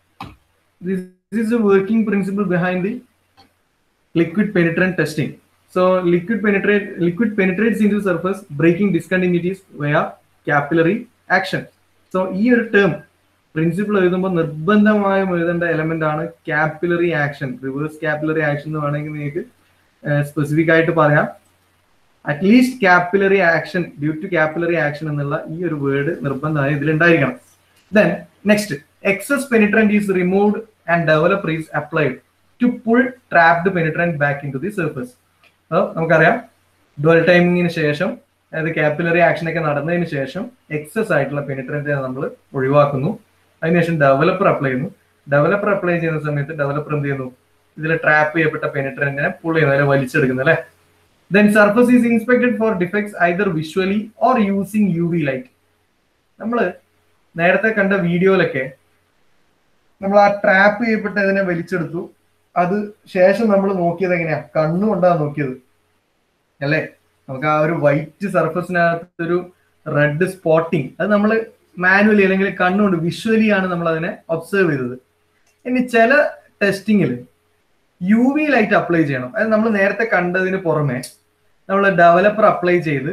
this is a working principle behind the liquid penetrant testing. So liquid penetrate liquid penetrates into surface, breaking discontinuities via capillary action. So ഈ ഒരു term principle എഴുതുമ്പോൾ നിർബന്ധമായും എഴുതേണ്ട element ആണ് capillary action reverse capillary action എന്ന് വേണമെങ്കിൽ നിങ്ങൾക്ക് specific ആയിട്ട് പറയാം at least capillary action due to capillary action എന്നുള്ള ഈ ഒരു വേർഡ് നിർബന്ധമായി ഇതിലുണ്ടായിരിക്കണം then next excess penetrant is removed and developer is applied to pull trapped penetrant back in to the surface നമുക്കറിയാം ഡുവൽ ടൈമിങ്ങിന് ശേഷം അതായത് കാപ്പിലറി ആക്ഷൻ ഒക്കെ നടന്നതിന് ശേഷം എക്സസ് ആയിട്ടുള്ള പെനിട്രന്റ് നമ്മൾ ഒഴിവാക്കുന്നു അതിനുശേഷം ഡെവലപ്പർ അപ്ലൈ ചെയ്യുന്നു ഡെവലപ്പർ അപ്ലൈ ചെയ്യുന്ന സമയത്ത് ഡെവലപ്പർ എന്ത് ചെയ്യുന്നു ഇതിൽ ട്രാപ്പ് ചെയ്യപ്പെട്ട പെനിട്രന്റിനെ പുൾ ചെയ്യുന്നു അതിനെ വലിച്ചെടുക്കുന്നു അല്ലെ then surface is inspected for defects either visually or using U V light നമ്മൾ നേരത്തെ കണ്ട വീഡിയോയിലൊക്കെ നമ്മൾ ആ ട്രാപ്പ് ചെയ്യപ്പെട്ട ഇതിനെ വലിച്ചെടുത്തു അത് ശേഷം നമ്മൾ നോക്കിയത് എങ്ങനെയാ കണ്ണുകൊണ്ടാണ് നോക്കിയത് അല്ലേ നമുക്ക് ആ ഒരു വൈറ്റ് സർഫസിനകത്ത് ഒരു റെഡ് സ്പോട്ടിങ് അത് നമ്മൾ മാനുവലി അല്ലെങ്കിൽ കണ്ണുകൊണ്ട് വിഷ്വലി ആണ് നമ്മൾ അതിനെ ഒബ്സർവ് ചെയ്തത് ഇനി ചില ടെസ്റ്റിങ്ങിൽ യു വി ലൈറ്റ് അപ്ലൈ ചെയ്യണം അത് നമ്മൾ നേരത്തെ കണ്ടതിന് പുറമെ നമ്മൾ ഡെവലപ്പർ അപ്ലൈ ചെയ്ത്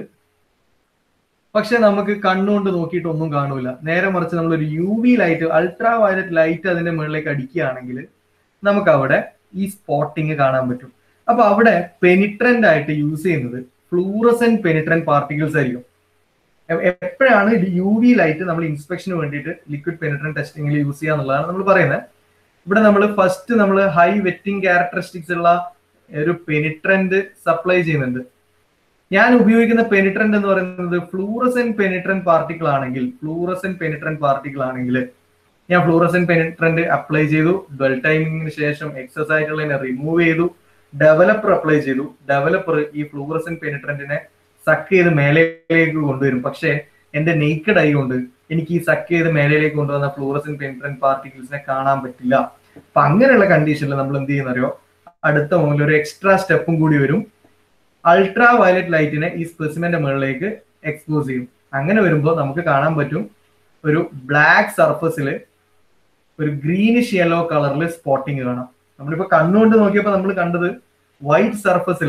പക്ഷെ നമുക്ക് കണ്ണുകൊണ്ട് നോക്കിയിട്ട് ഒന്നും കാണൂല നേരെ മറിച്ച് നമ്മൾ ഒരു U V light ultraviolet light അതിന്റെ മുകളിലേക്ക് അടിക്കുകയാണെങ്കിൽ നമുക്ക് അവിടെ ഈ സ്പോട്ടിങ് കാണാൻ പറ്റും അപ്പൊ അവിടെ പെനിട്രന്റ് ആയിട്ട് യൂസ് ചെയ്യുന്നത് ഫ്ലൂറസൻ പെനിട്രന്റ് പാർട്ടിക്കിൾസ് ആയിരിക്കും എ- എപ്പോഴാണ് യു വി ലൈറ്റ് നമ്മൾ ഇൻസ്പെക്ഷന് വേണ്ടിയിട്ട് ലിക്വിഡ് പെനിട്രന്റ് ടെസ്റ്റിംഗിൽ യൂസ് ചെയ്യുക എന്നുള്ളതാണ് നമ്മൾ പറയുന്നത് ഇവിടെ നമ്മൾ ഫസ്റ്റ് നമ്മൾ ഹൈ വെറ്റിംഗ് ക്യാരക്ടറിസ്റ്റിക്സ് ഉള്ള ഒരു പെനിട്രന്റ് സപ്ലൈ ചെയ്യുന്നുണ്ട് ഞാൻ ഉപയോഗിക്കുന്ന പെനിട്രന്റ് എന്ന് പറയുന്നത് ഫ്ലൂറസൻ പെനിട്രന്റ് പാർട്ടിക്കിൾ ആണെങ്കിൽ ഫ്ലൂറസൻ പെനിട്രന്റ് പാർട്ടിക്കിൾ ആണെങ്കിൽ ഞാൻ ഫ്ലൂറസൻ പെനിട്രന്റ് അപ്ലൈ ചെയ്തു ഡ്വൽ ടൈമിങ്ങിന് ശേഷം എക്സസ് ആയിട്ടുള്ളതിനെ റിമൂവ് ചെയ്തു ഡെവലപ്പർ അപ്ലൈ ചെയ്തു ഡെവലപ്പർ ഈ ഫ്ലൂറസൻ പെനിട്രന്റിനെ സക്ക് ചെയ്ത് മേലേക്ക് കൊണ്ടുവരും പക്ഷേ എന്റെ നെയ്ക്കഡ് ഐ കൊണ്ട് എനിക്ക് ഈ സക്ക് ചെയ്ത് മേലേക്ക് കൊണ്ടുവന്ന ഫ്ലൂറസൻ പെനിട്രന്റ് പാർട്ടിക്കിൾസിനെ കാണാൻ പറ്റില്ല അപ്പൊ അങ്ങനെയുള്ള കണ്ടീഷനിൽ നമ്മൾ എന്ത് ചെയ്യുന്നറിയോ അടുത്ത മുകളിൽ ഒരു എക്സ്ട്രാ സ്റ്റെപ്പും കൂടി വരും അൾട്രാ വയലറ്റ് ലൈറ്റിനെ ഈ സ്പെസിമെന്റെ മുകളിലേക്ക് എക്സ്പോസ് ചെയ്യും അങ്ങനെ വരുമ്പോൾ നമുക്ക് കാണാൻ പറ്റും ഒരു ബ്ലാക്ക് സർഫസിൽ ഒരു ഗ്രീനിഷ് യെല്ലോ കളറിൽ സ്പോട്ടിങ് കാണാം നമ്മളിപ്പോ കണ്ണുകൊണ്ട് നോക്കിയപ്പോൾ നമ്മൾ കണ്ടത് വൈറ്റ് സർഫസിൽ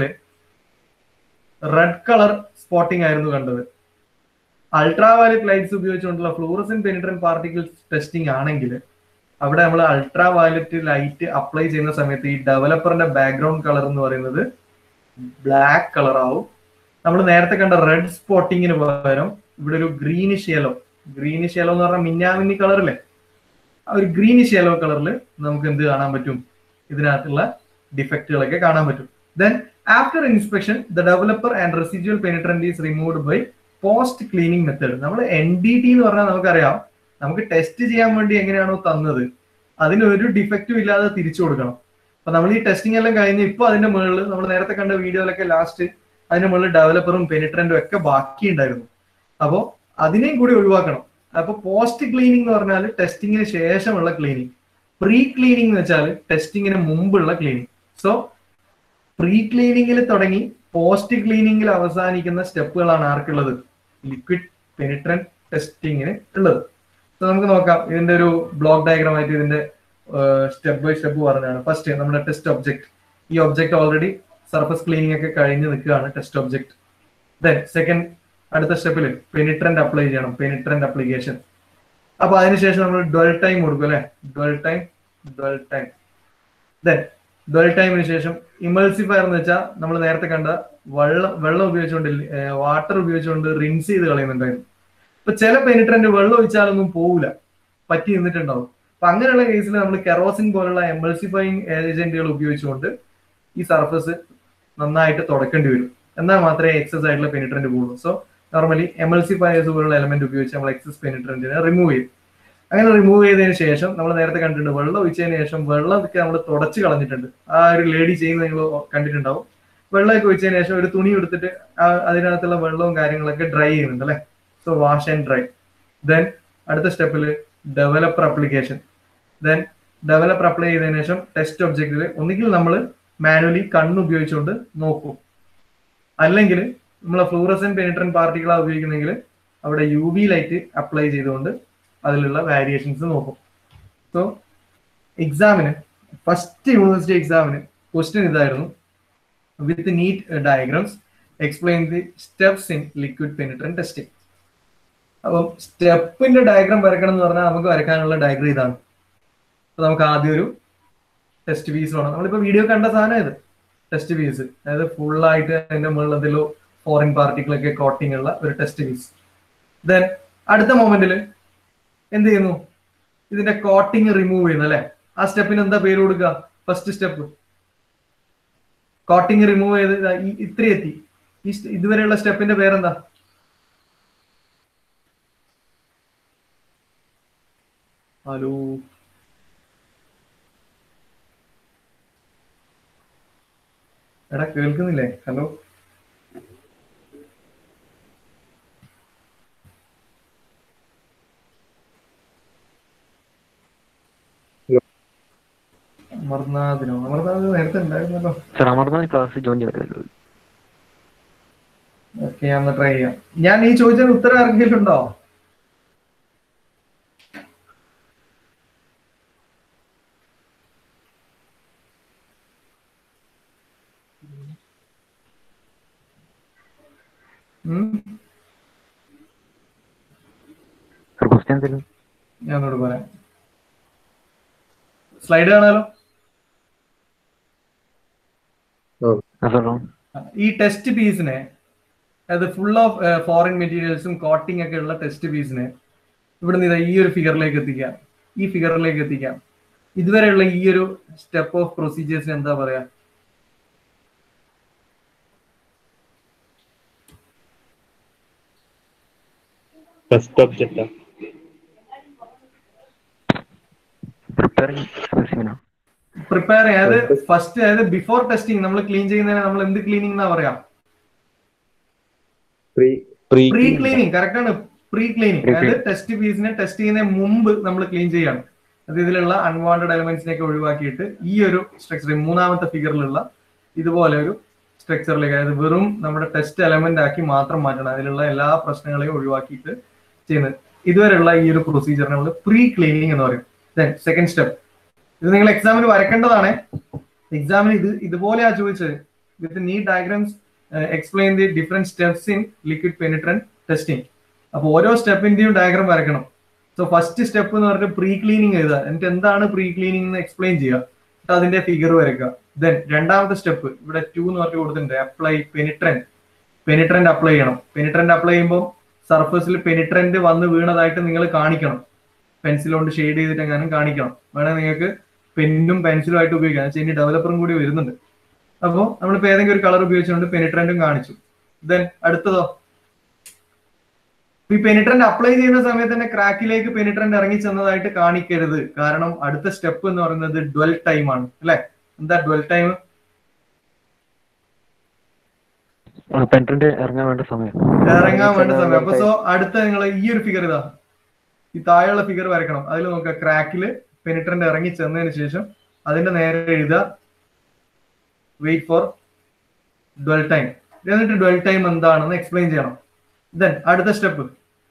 റെഡ് കളർ സ്പോട്ടിംഗ് ആയിരുന്നു കണ്ടത് അൾട്രാ വയലറ്റ് ലൈറ്റ്സ് ഉപയോഗിച്ചുകൊണ്ടുള്ള ഫ്ലൂറസൻ പെനിട്രന്റ് പാർട്ടിക്കിൾസ് ടെസ്റ്റിംഗ് ആണെങ്കിൽ അവിടെ നമ്മൾ അൾട്രാ വയലറ്റ് ലൈറ്റ് അപ്ലൈ ചെയ്യുന്ന സമയത്ത് ഈ ഡെവലപ്പറിന്റെ ബാക്ക്ഗ്രൗണ്ട് കളർ എന്ന് പറയുന്നത് ബ്ലാക്ക് കളർ ആവും നമ്മൾ നേരത്തെ കണ്ട റെഡ് സ്പോട്ടിങ്ങിന് പകരം ഇവിടെ ഒരു ഗ്രീനിഷ് യെല്ലോ ഗ്രീനിഷ് യെല്ലോ എന്ന് പറഞ്ഞാൽ മിന്നാമിന്നി കളറില്ലേ ആ ഒരു ഗ്രീനിഷ് യെല്ലോ കളറിൽ നമുക്ക് എന്ത് കാണാൻ പറ്റും ഇതിനകത്തുള്ള ഡിഫക്റ്റുകളൊക്കെ കാണാൻ പറ്റും then after inspection the developer and residual penetrant is removed by post cleaning method നമ്മൾ എൻ ഡി ടി എന്ന് പറഞ്ഞാൽ നമുക്കറിയാം നമുക്ക് ടെസ്റ്റ് ചെയ്യാൻ വേണ്ടി എങ്ങനെയാണോ തന്നത് അതിന് ഒരു ഡിഫക്റ്റും ഇല്ലാതെ തിരിച്ചു കൊടുക്കണം അപ്പൊ നമ്മൾ ഈ ടെസ്റ്റിംഗ് എല്ലാം കഴിഞ്ഞ് ഇപ്പൊ അതിന്റെ മുകളിൽ നമ്മൾ നേരത്തെ കണ്ട വീഡിയോയിലൊക്കെ ലാസ്റ്റ് അതിന്റെ മുകളിൽ ഡെവലപ്പറും പെനിട്രന്റും ഒക്കെ ബാക്കി ഉണ്ടായിരുന്നു അപ്പോ അതിനെയും കൂടി ഒഴിവാക്കണം അപ്പൊ പോസ്റ്റ് ക്ലീനിങ് എന്ന് പറഞ്ഞാൽ ടെസ്റ്റിങ്ങിന് ശേഷമുള്ള ക്ലീനിങ് പ്രീ ക്ലീനിങ് എന്ന് വെച്ചാൽ ടെസ്റ്റിങ്ങിന് മുമ്പുള്ള ക്ലീനിങ് സോ പ്രീ ക്ലീനിങ്ങിൽ തുടങ്ങി പോസ്റ്റ് ക്ലീനിങ്ങിൽ അവസാനിക്കുന്ന സ്റ്റെപ്പുകളാണ് ആർക്കുള്ളത് ലിക്വിഡ് പെനിട്രന്റ് ടെസ്റ്റിങ്ങിന് ഉള്ളത് സോ നമുക്ക് നോക്കാം ഇതിന്റെ ഒരു ബ്ലോക്ക് ഡയഗ്രാം ആയിട്ട് ഇതിന്റെ സ്റ്റെപ്പ് ബൈ സ്റ്റെപ്പ് പറഞ്ഞാണ് ഫസ്റ്റ് നമ്മുടെ ടെസ്റ്റ് ഒബ്ജക്ട് ഈ ഒബ്ജക്ട് ഓൾറെഡി സർഫസ് ക്ലീനിങ് ഒക്കെ കഴിഞ്ഞ് നിൽക്കുകയാണ് ടെസ്റ്റ് ഒബ്ജക്ട് ദെൻ സെക്കൻഡ് അടുത്ത സ്റ്റെപ്പിൽ പെനിട്രന്റ് അപ്ലൈ ചെയ്യണം പെനിട്രന്റ് അപ്ലിക്കേഷൻ അപ്പൊ അതിനുശേഷം നമ്മൾ ഡ്വൽ ടൈം കൊടുക്കും അല്ലെ dwell time dwell time then dwell ടൈമിന് ശേഷം ഇമൾസിഫയർ എന്ന് വെച്ചാൽ നമ്മൾ നേരത്തെ കണ്ട വെള്ളം വെള്ളം ഉപയോഗിച്ചുകൊണ്ട് വാട്ടർ ഉപയോഗിച്ചുകൊണ്ട് റിൻസ് ചെയ്ത് കളയുന്നുണ്ടായിരുന്നു ഇപ്പൊ ചില പെനിട്രന്റ് വെള്ളം ഒഴിച്ചാലൊന്നും പോവില്ല പറ്റി നിന്നിട്ടുണ്ടാവും അപ്പൊ അങ്ങനെയുള്ള കേസിൽ നമ്മൾ കെറോസിൻ പോലുള്ള എമൾസിഫൈങ് ഏജന്റുകൾ ഉപയോഗിച്ചുകൊണ്ട് ഈ സർഫസ് നന്നായിട്ട് തുടക്കേണ്ടി വരും എന്നാൽ മാത്രമേ എക്സസ് ആയിട്ടുള്ള പെനിട്രന്റ് പോകുള്ളൂ സോ നോർമലി എമൾസിഫയേഴ്സ് പോലുള്ള എലമെന്റ് ഉപയോഗിച്ച് നമ്മൾ എക്സസ് പെനിട്രന്റിനെ റിമൂവ് ചെയ്യും അങ്ങനെ റിമൂവ് ചെയ്തതിന് ശേഷം നമ്മൾ നേരത്തെ കണ്ടിട്ടുണ്ട് വെള്ളം ഒഴിച്ചതിന് ശേഷം വെള്ളമൊക്കെ നമ്മൾ തുടച്ച് കളഞ്ഞിട്ടുണ്ട് ആ ഒരു ലേഡി ചെയ്യുന്നത് നിങ്ങൾ കണ്ടിട്ടുണ്ടാവും വെള്ളമൊക്കെ ഒഴിച്ചതിന് ശേഷം ഒരു തുണി എടുത്തിട്ട് ആ- അതിനകത്തുള്ള വെള്ളവും കാര്യങ്ങളൊക്കെ ഡ്രൈ ചെയ്യുന്നുണ്ട് അല്ലെ so wash and dry then അടുത്ത സ്റ്റെപ്പിൽ developer application then developer apply ചെയ്തതിനു ശേഷം ടെസ്റ്റ് ഒബ്ജക്റ്റിൽ ഒന്നുകിൽ നമ്മൾ മാനുവലി കണ്ണ് ഉപയോഗിച്ചുകൊണ്ട് നോക്കും അല്ലെങ്കിൽ നമ്മൾ ഫ്ലൂറസൻ പെനിട്രൻ പാർട്ടികളാണ് ഉപയോഗിക്കുന്നെങ്കിൽ അവിടെ യു വി ലൈറ്റ് അപ്ലൈ ചെയ്തുകൊണ്ട് അതിലുള്ള വേരിയേഷൻസ് നോക്കും സോ എക്സാമിന് ഫസ്റ്റ് യൂണിവേഴ്സിറ്റി എക്സാമിന് ക്വസ്റ്റ്യൻ ഇതായിരുന്നു വിത്ത് NEET diagrams explain the steps in liquid penetrant testing അപ്പം സ്റ്റെപ്പിന്റെ ഡയഗ്രാം വരക്കണം എന്ന് പറഞ്ഞാൽ നമുക്ക് വരയ്ക്കാനുള്ള ഡയഗ്രാം ഇതാണ് അപ്പൊ നമുക്ക് ആദ്യം ഒരു ടെസ്റ്റ് പീസ് വേണം നമ്മളിപ്പോ വീഡിയോ കണ്ട സാധനം ഇത് ടെസ്റ്റ് പീസ് അതായത് full ആയിട്ട് അതിന്റെ മുകളിൽ എന്തെല്ലോ ഫോറിൻ പാർട്ടിക്കിളൊക്കെ കോട്ടിംഗ് ഉള്ള ഒരു ടെസ്റ്റ് പീസ് ദെൻ അടുത്ത മൊമെന്റിൽ എന്ത് ചെയ്യുന്നു ഇതിന്റെ കോട്ടിംഗ് റിമൂവ് ചെയ്യുന്നു അല്ലെ ആ സ്റ്റെപ്പിന് എന്താ പേര് കൊടുക്കുക ഫസ്റ്റ് സ്റ്റെപ്പ് കോട്ടിംഗ് റിമൂവ് ചെയ്ത് ഇതാ ഈ ഇത്ര എത്തി ഈ സ്റ്റ- ഇതുവരെയുള്ള സ്റ്റെപ്പിന്റെ പേരെന്താ ഹലോ എടാ കേൾക്കുന്നില്ലേ ഹലോ അമർനാഥിനോ അമർനാഥ് നേരത്തെ ഉണ്ടായിരുന്നല്ലോ സാർ അമർനാഥ് ക്ലാസ് ജോയിൻ ചെയ്തിട്ടില്ലല്ലോ ഓക്കെ ഞാൻ ട്രൈ ചെയ്യാം ഞാൻ ഈ ചോദിച്ചതിന് ഉത്തരം ആർക്കെങ്കിലും ഉണ്ടോ ഉം? സാർ ക്വസ്റ്റ്യൻ എന്തെങ്കിലും ഞാൻ ഒന്നുകൂടെ പറയാം സ്ലൈഡ് കാണാലോ ആ സാർ ഈ ടെസ്റ്റ് പീസിനെ അത് ഫുൾ ഓഫ് ഫോറിൻ മെറ്റീരിയൽസും കോട്ടിംഗ് ഒക്കെ ഉള്ള ടെസ്റ്റ് പീസിനെ ഇവിടെ നിന്ന് ഈ ഒരു ഫിഗറിലേക്ക് എത്തിക്കാം ഈ ഫിഗറിലേക്ക് എത്തിക്കാം ഇതുവരെയുള്ള ഈ ഒരു സ്റ്റെപ്പ് ഓഫ് പ്രൊസീജിയേഴ്സിന് എന്താ പറയാ ടെസ്റ്റ് ഒബ്ജക്റ്റ് പ്രിപ്പയറിംഗ് സ്പെസിഫിക്കനോ പ്രിപ്പയർ അതായത് ഫസ്റ്റ് അതായത് ബിഫോർ ടെസ്റ്റിംഗ് നമ്മൾ ക്ലീൻ ചെയ്യുന്നതിന് നമ്മൾ എന്ത് ക്ലീനിങ് എന്നാ പറയാ പ്രീ പ്രീ ക്ലീനിങ് കറക്റ്റ് ആണ് പ്രീ ക്ലീനിങ് അതായത് ടെസ്റ്റ് പീസിനെ ടെസ്റ്റ് ചെയ്യുന്നതിന് മുമ്പ് നമ്മൾ ക്ലീൻ ചെയ്യാണ് അത് ഇതിലുള്ള അൺവാണ്ടഡ് എലമെന്റ്സിനെ ഒക്കെ ഒഴിവാക്കിയിട്ട് ഈ ഒരു സ്ട്രക്ചർ മൂന്നാമത്തെ ഫിഗറിലുള്ള ഇതുപോലെ ഒരു സ്ട്രക്ചറിലേക്ക് അതായത് വെറും നമ്മുടെ ടെസ്റ്റ് എലമെന്റ് ആക്കി മാത്രം മാറ്റണം അതിലുള്ള എല്ലാ പ്രശ്നങ്ങളെയും ഒഴിവാക്കിയിട്ട് ചെയ്യുന്നത് ഇതുവരെയുള്ള ഈ ഒരു പ്രൊസീജിയർ നമ്മൾ പ്രീ ക്ലീനിങ് എന്ന് പറയും ദെൻ സെക്കൻഡ് സ്റ്റെപ്പ് ഇത് നിങ്ങൾ എക്സാമിന് വരക്കേണ്ടതാണ് എക്സാമിന് ഇത് ഇതുപോലെയാ ചോദിച്ചത് with neat diagrams explain the different steps in liquid penetrant testing അപ്പൊ ഓരോ സ്റ്റെപ്പിന്റെയും ഡയഗ്രാം വരക്കണം സോ ഫസ്റ്റ് സ്റ്റെപ്പ് എന്ന് പറഞ്ഞിട്ട് പ്രീ ക്ലീനിങ് എഴുതുക എന്നിട്ട് എന്താണ് പ്രീ ക്ലീനിങ് എന്ന് എക്സ്പ്ലെയിൻ ചെയ്യുക എന്നിട്ട് അതിന്റെ ഫിഗർ വരയ്ക്കുക ദെൻ രണ്ടാമത്തെ സ്റ്റെപ്പ് ഇവിടെ ടു എന്ന് പറഞ്ഞിട്ട് കൊടുത്തിട്ടുണ്ട് അപ്ലൈ പെനിട്രന്റ് പെനിട്രന്റ് അപ്ലൈ ചെയ്യണം പെനിട്രന്റ് അപ്ലൈ ചെയ്യുമ്പോൾ സർഫസിൽ പെനിട്രന്റ് വന്ന് വീണതായിട്ട് നിങ്ങൾ കാണിക്കണം പെൻസിൽ കൊണ്ട് ഷെയ്ഡ് ചെയ്തിട്ട് എങ്ങാനും കാണിക്കണം വേണമെങ്കിൽ നിങ്ങൾക്ക് പെന്നും പെൻസിലും ആയിട്ട് ഉപയോഗിക്കാം എന്ന് വെച്ചാൽ ഡെവലപ്പറും കൂടി വരുന്നുണ്ട് അപ്പോൾ നമ്മളിപ്പോൾ ഏതെങ്കിലും ഒരു കളർ ഉപയോഗിച്ചുകൊണ്ട് പെനിട്രന്റും കാണിച്ചു ദെൻ അടുത്തതോ ഈ പെനിട്രന്റ് അപ്ലൈ ചെയ്യുന്ന സമയത്ത് തന്നെ ക്രാക്കിലേക്ക് പെനിട്രന്റ് ഇറങ്ങി ചെന്നതായിട്ട് കാണിക്കരുത് കാരണം അടുത്ത സ്റ്റെപ്പ് എന്ന് പറയുന്നത് ഡ്വൽ ടൈം ആണ് അല്ലെ എന്താ ഡ്വൽ ടൈം പെൻട്രന്റ് ഇറങ്ങാൻ വേണ്ട സമയം ഇറങ്ങാൻ വേണ്ട സമയം അപ്പൊ സോ അടുത്ത നിങ്ങൾ ഈ ഒരു ഫിഗർ ഇതാ ഈ താഴെയുള്ള ഫിഗർ വരക്കണം അതിൽ നോക്കുക ക്രാക്കില് പെനിട്രന്റ് ഇറങ്ങി ചെന്നതിന് ശേഷം അതിന്റെ നേരെ എഴുതുക വെയിറ്റ് ഫോർ ഡ്വൽ ടൈം എന്നിട്ട് ഡ്വൽ ടൈം എന്താണെന്ന് എക്സ്പ്ലെയിൻ ചെയ്യണം ദെൻ അടുത്ത സ്റ്റെപ്പ്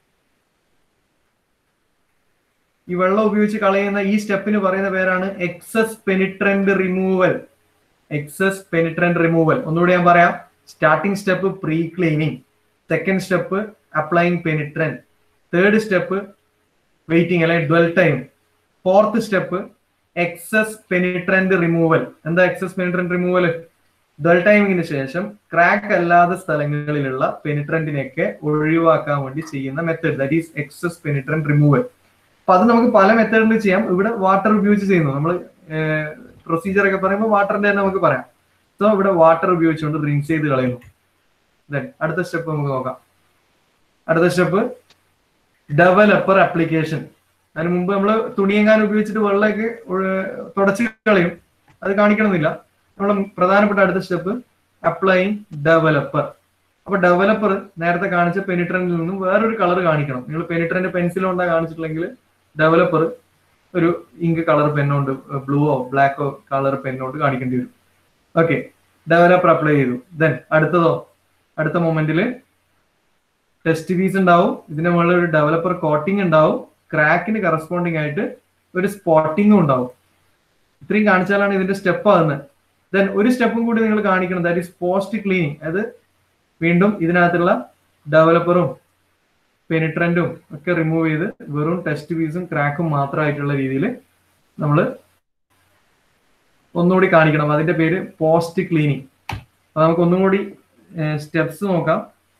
ഈ വെള്ളം ഉപയോഗിച്ച് കളയുന്ന ഈ സ്റ്റെപ്പിന് പറയുന്ന പേരാണ് excess penetrant removal excess penetrant removal ഒന്നുകൂടി ഞാൻ പറയാം starting step pre cleaning second step applying penetrant third step waiting അല്ലെങ്കിൽ dwell time fourth step excess penetrant removal എന്താ എക്സസ് പെനിട്രന്റ് റിമൂവൽ ഡ്വൽ ടൈമിങ്ങിന് ശേഷം ക്രാക്ക് അല്ലാത്ത സ്ഥലങ്ങളിലുള്ള പെനിട്രന്റിനെയൊക്കെ ഒഴിവാക്കാൻ വേണ്ടി ചെയ്യുന്ന method that is excess penetrant removal അപ്പൊ അത് നമുക്ക് പല മെത്തേഡിൽ ചെയ്യാം ഇവിടെ വാട്ടർ ഉപയോഗിച്ച് ചെയ്യുന്നു നമ്മൾ പ്രൊസീജിയർ ഒക്കെ പറയുമ്പോൾ വാട്ടറിന്റെ തന്നെ നമുക്ക് പറയാം സോ ഇവിടെ വാട്ടർ ഉപയോഗിച്ചുകൊണ്ട് റിൻസ് ചെയ്ത് കളയുന്നു ദെൻ അടുത്ത സ്റ്റെപ്പ് നമുക്ക് നോക്കാം അടുത്ത സ്റ്റെപ്പ് ഡെവലപ്പർ ആപ്ലിക്കേഷൻ അതിന് മുമ്പ് നമ്മൾ തുണിയെങ്ങാനും ഉപയോഗിച്ചിട്ട് വെള്ളമൊക്കെ ഒഴ- തുടച്ച് കളയും അത് കാണിക്കണമെന്നില്ല നമ്മൾ പ്രധാനപ്പെട്ട അടുത്ത സ്റ്റെപ്പ് അപ്ലൈയിങ് ഡെവലപ്പർ അപ്പൊ ഡെവലപ്പർ നേരത്തെ കാണിച്ച പെനിട്രന്റിൽ നിന്നും വേറൊരു കളർ കാണിക്കണം നിങ്ങൾ പെനിട്രന്റ് പെൻസിൽ കൊണ്ടാ കാണിച്ചിട്ടില്ലെങ്കിൽ ഡെവലപ്പർ ഒരു ഇങ്ക് കളർ പെന്നുകൊണ്ട് ബ്ലൂവോ ബ്ലാക്കോ കളർ പെന്നുകൊണ്ട് കാണിക്കേണ്ടി വരും ഓക്കെ ഡെവലപ്പർ അപ്ലൈ ചെയ്തു ദെൻ അടുത്തതോ അടുത്ത മൊമെന്റിൽ ടെസ്റ്റ് ഫീസ് ഉണ്ടാവും ഇതിന്റെ മുകളിൽ ഒരു ഡെവലപ്പർ കോട്ടിംഗ് ഉണ്ടാവും ക്രാക്കിന് കറസ്പോണ്ടിങ് ആയിട്ട് ഒരു സ്പോട്ടിങ്ങും ഉണ്ടാവും ഇത്രയും കാണിച്ചാലാണ് ഇതിന്റെ സ്റ്റെപ്പ് ആകുന്നത് ദെൻ ഒരു സ്റ്റെപ്പും കൂടി നിങ്ങൾ കാണിക്കണം ദാറ്റ് ഈസ് പോസ്റ്റ് ക്ലീനിങ് അത് വീണ്ടും ഇതിനകത്തുള്ള ഡെവലപ്പറും പെനിട്രന്റും ഒക്കെ റിമൂവ് ചെയ്ത് വെറും ടെസ്റ്റ് ഫീസും ക്രാക്കും മാത്രമായിട്ടുള്ള രീതിയിൽ നമ്മൾ ഒന്നുകൂടി കാണിക്കണം അതിന്റെ പേര് പോസ്റ്റ് ക്ലീനിങ് അപ്പൊ നമുക്ക് ഒന്നും കൂടി സ്റ്റെപ്സ് നോക്കാം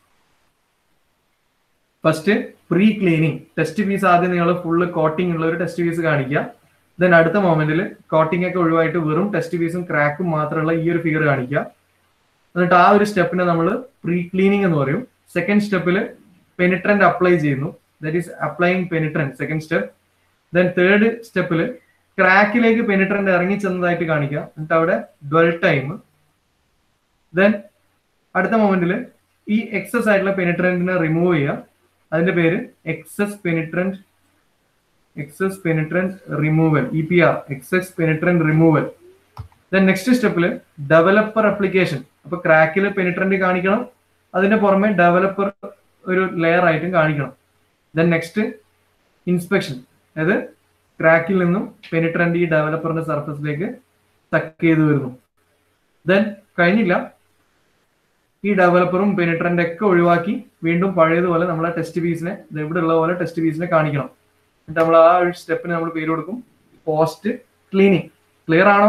first pre cleaning test piece ആദ്യം നിങ്ങൾ ഫുള്ള് കോട്ടിംഗ് ഉള്ള ഒരു ടെസ്റ്റ് ഫീസ് കാണിക്കുക ദെൻ അടുത്ത മൊമെന്റിൽ കോട്ടിംഗ് ഒക്കെ ഒഴിവായിട്ട് വെറും ടെസ്റ്റ് ഫീസും ക്രാക്കും മാത്രമുള്ള ഈ ഒരു ഫിഗർ കാണിക്കുക എന്നിട്ട് ആ ഒരു സ്റ്റെപ്പിനെ നമ്മൾ പ്രീ ക്ലീനിങ് എന്ന് പറയും സെക്കൻഡ് സ്റ്റെപ്പിൽ പെനിട്രന്റ് അപ്ലൈ ചെയ്യുന്നു that is applying penetrant second step then third സ്റ്റെപ്പിൽ ക്രാക്കിലേക്ക് പെനിട്രന്റ് ഇറങ്ങി ചെന്നതായിട്ട് കാണിക്കുക എന്നിട്ട് അവിടെ ഡ്വൽ ടൈം ദെൻ അടുത്ത മൊമെന്റിൽ ഈ എക്സസ് ആയിട്ടുള്ള പെനിട്രന്റിനെ റിമൂവ് ചെയ്യുക അതിന്റെ പേര് excess penetrant excess penetrant removal E P R excess penetrant removal then next സ്റ്റെപ്പിൽ ഡെവലപ്പർ അപ്ലിക്കേഷൻ അപ്പൊ ക്രാക്കിൽ പെനിട്രന്റ് കാണിക്കണം അതിന്റെ പുറമെ ഡെവലപ്പർ ഒരു ലെയർ ആയിട്ടും കാണിക്കണം ദെൻ നെക്സ്റ്റ് ഇൻസ്പെക്ഷൻ അതായത് ക്രാക്കിൽ നിന്നും പെനിട്രന്റ് ഈ ഡെവലപ്പറിന്റെ സർഫസിലേക്ക് ടക്ക് ചെയ്ത് വരുന്നു ദെൻ കഴിഞ്ഞില്ല ഈ ഡെവലപ്പറും പെനിട്രന്റ് ഒക്കെ ഒഴിവാക്കി വീണ്ടും പഴയതുപോലെ നമ്മളെ ടെസ്റ്റ് പീസിനെ ഇവിടെ ഉള്ള പോലെ ടെസ്റ്റ് പീസിനെ കാണിക്കണം എന്നിട്ട് നമ്മൾ ആ ഒരു സ്റ്റെപ്പിന് നമ്മൾ പേര് കൊടുക്കും പോസ്റ്റ് ക്ലീനിങ് ക്ലിയർ ആണോ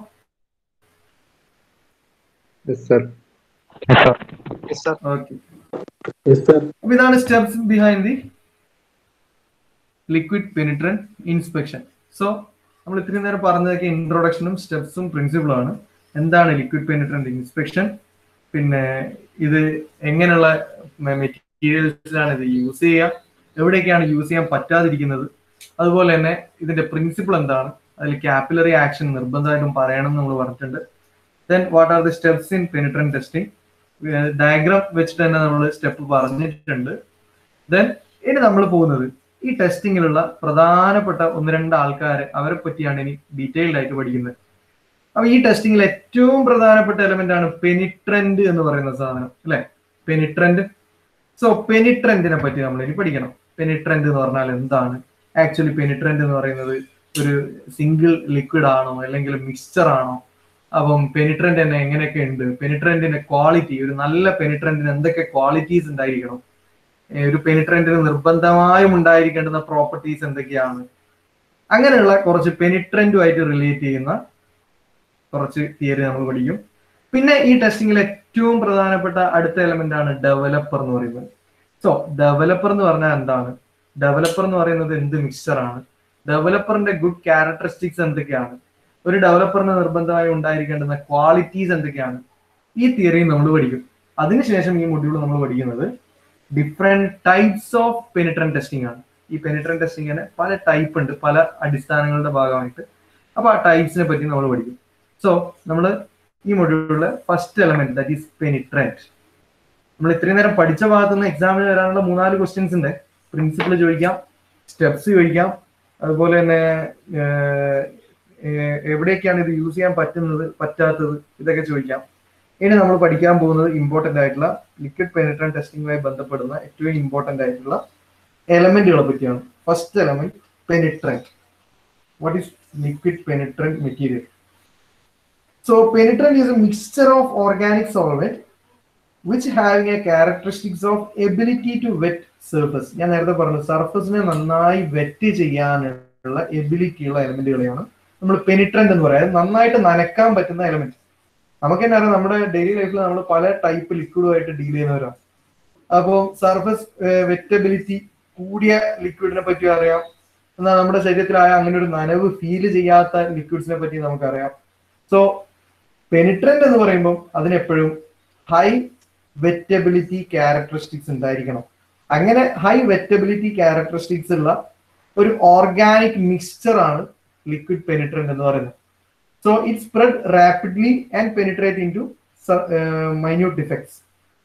yes sir yes sir yes sir okay yes sir അപ്പൊ ഇതാണ് steps behind the liquid penetrant inspection so നമ്മൾ ഇത്രയും നേരം പറഞ്ഞതൊക്കെ ഇൻട്രൊഡക്ഷനും സ്റ്റെപ്സും പ്രിൻസിപ്പിളും ആണ് എന്താണ് ലിക്വിഡ് പെനിട്രന്റ് ഇൻസ്പെക്ഷൻ പിന്നെ ഇത് എങ്ങനെയുള്ള മെറ്റീരിയൽസിലാണ് ഇത് യൂസ് ചെയ്യുക എവിടെയൊക്കെയാണ് യൂസ് ചെയ്യാൻ പറ്റാതിരിക്കുന്നത് അതുപോലെ തന്നെ ഇതിന്റെ പ്രിൻസിപ്പിൾ എന്താണ് അതിൽ ക്യാപ്പിലറി ആക്ഷൻ നിർബന്ധമായിട്ടും പറയണം എന്ന് നമ്മൾ പറഞ്ഞിട്ടുണ്ട് then what are the steps in penetrant testing diagram വെച്ചിട്ട് തന്നെ നമ്മൾ സ്റ്റെപ്പ് പറഞ്ഞിട്ടുണ്ട് ദെൻ ഇനി നമ്മൾ പോകുന്നത് ഈ ടെസ്റ്റിങ്ങിലുള്ള പ്രധാനപ്പെട്ട ഒന്ന് രണ്ട് ആൾക്കാർ അവരെ പറ്റിയാണ് ഇനി ഡീറ്റെയിൽഡ് ആയിട്ട് പഠിക്കുന്നത് അപ്പൊ ഈ ടെസ്റ്റിങ്ങിൽ ഏറ്റവും പ്രധാനപ്പെട്ട എലമെന്റ് ആണ് പെനിട്രന്റ് എന്ന് പറയുന്ന സാധനം അല്ലെ പെനിട്രന്റ് സോ പെനിട്രന്റിനെ പറ്റി നമ്മൾ ഇനി പഠിക്കണം പെനിട്രന്റ് എന്ന് പറഞ്ഞാൽ എന്താണ് ആക്ച്വലി പെനിട്രന്റ് എന്ന് പറയുന്നത് ഒരു സിംഗിൾ ലിക്വിഡ് ആണോ അല്ലെങ്കിൽ മിക്സ്ചർ ആണോ അപ്പം പെനിട്രന്റ് തന്നെ എങ്ങനെയൊക്കെ ഉണ്ട് പെനിട്രന്റിന്റെ ക്വാളിറ്റി ഒരു നല്ല പെനിട്രന്റിന് എന്തൊക്കെ ക്വാളിറ്റീസ് ഉണ്ടായിരിക്കണം ഏ, ഒരു പെനിട്രന്റിന് നിർബന്ധമായും ഉണ്ടായിരിക്കേണ്ടുന്ന പ്രോപ്പർട്ടീസ് എന്തൊക്കെയാണ് അങ്ങനെയുള്ള കുറച്ച് പെനിട്രന്റുമായിട്ട് റിലേറ്റ് ചെയ്യുന്ന കുറച്ച് തിയറി നമ്മൾ പഠിക്കും പിന്നെ ഈ ടെസ്റ്റിംഗിൽ ഏറ്റവും പ്രധാനപ്പെട്ട അടുത്ത എലമെന്റ് ആണ് ഡെവലപ്പർ എന്ന് പറയുന്നത് സോ ഡെവലപ്പർ എന്ന് പറഞ്ഞാൽ എന്താണ് ഡെവലപ്പർ എന്ന് പറയുന്നത് എന്ത് മിക്സ്ചർ ആണ് ഡെവലപ്പറിന്റെ ഗുഡ് ക്യാരക്ടറിസ്റ്റിക്സ് എന്തൊക്കെയാണ് ഒരു ഡെവലപ്പറിന് നിർബന്ധമായി ഉണ്ടായിരിക്കേണ്ടുന്ന ക്വാളിറ്റീസ് എന്തൊക്കെയാണ് ഈ തിയറി നമ്മൾ പഠിക്കും അതിനുശേഷം ഈ മൊഡ്യൂൾ നമ്മൾ പഠിക്കുന്നത് different types of penetrant testing ആണ് ഈ പെനിട്രൻ ടെസ്റ്റിങ്ങിന് പല ടൈപ്പ് ഉണ്ട് പല അടിസ്ഥാനങ്ങളുടെ ഭാഗമായിട്ട് അപ്പൊ ആ ടൈപ്സിനെ പറ്റി നമ്മൾ പഠിക്കും സോ നമ്മൾ ഈ മൊഡ്യൂളിലെ first element that is penetrant നമ്മൾ ഇത്രയും നേരം പഠിച്ച ഭാഗത്ത് നിന്ന് എക്സാമിന് വരാനുള്ള മൂന്നാല് ക്വസ്റ്റ്യൻസ് ഉണ്ട് പ്രിൻസിപ്പിൾ ചോദിക്കാം സ്റ്റെപ്സ് ചോദിക്കാം അതുപോലെ തന്നെ ഏർ, ഏർ, എവിടെയൊക്കെയാണ് ഇത് യൂസ് ചെയ്യാൻ പറ്റുന്നത് പറ്റാത്തത് ഇതൊക്കെ ചോദിക്കാം ഇനി നമ്മൾ പഠിക്കാൻ പോകുന്നത് ഇമ്പോർട്ടന്റ് ആയിട്ടുള്ള ലിക്വിഡ് പെനിട്രൻ ടെസ്റ്റിംഗുമായി ബന്ധപ്പെടുന്ന ഏറ്റവും ഇമ്പോർട്ടന്റ് ആയിട്ടുള്ള എലമെന്റുകളെ പറ്റിയാണ് first element penetrant what is liquid penetrant material so penetrant is a mixture of organic solvent which having a characteristics of ability to wet surface ഞാൻ നേരത്തെ പറഞ്ഞു സർഫസിനെ നന്നായി വെറ്റ് ചെയ്യാനുള്ള എബിലിറ്റി ഉള്ള എലമെന്റുകളെയാണ് നമ്മൾ പെനിട്രന്റ് എന്ന് പറയുന്നത് നന്നായിട്ട് നനക്കാൻ പറ്റുന്ന എലമെന്റ് നമുക്ക് തന്നെ അറിയാം നമ്മുടെ ഡെയിലി ലൈഫിൽ നമ്മൾ പല ടൈപ്പ് ലിക്വിഡുമായിട്ട് ഡീൽ ചെയ്യുന്നവരാണ് അപ്പോൾ സർഫസ് വെറ്റബിലിറ്റി കൂടിയ ലിക്വിഡിനെ പറ്റി അറിയാം എന്നാൽ നമ്മുടെ ശരീരത്തിലായ അങ്ങനെ ഒരു നനവ് ഫീൽ ചെയ്യാത്ത ലിക്വിഡ്സിനെ പറ്റി നമുക്കറിയാം സോ പെനിട്രന്റ് എന്ന് പറയുമ്പോൾ അതിനെപ്പോഴും ഹൈ വെറ്റബിലിറ്റി ക്യാരക്ടറിസ്റ്റിക്സ് ഉണ്ടായിരിക്കണം അങ്ങനെ ഹൈ വെറ്റബിലിറ്റി ക്യാരക്ടറിസ്റ്റിക്സ് ഉള്ള ഒരു ഓർഗാനിക് മിക്സ്ചർ ആണ് ലിക്വിഡ് പെനിട്രന്റ് എന്ന് പറയുന്നത് so it spread rapidly and penetrate into minute defects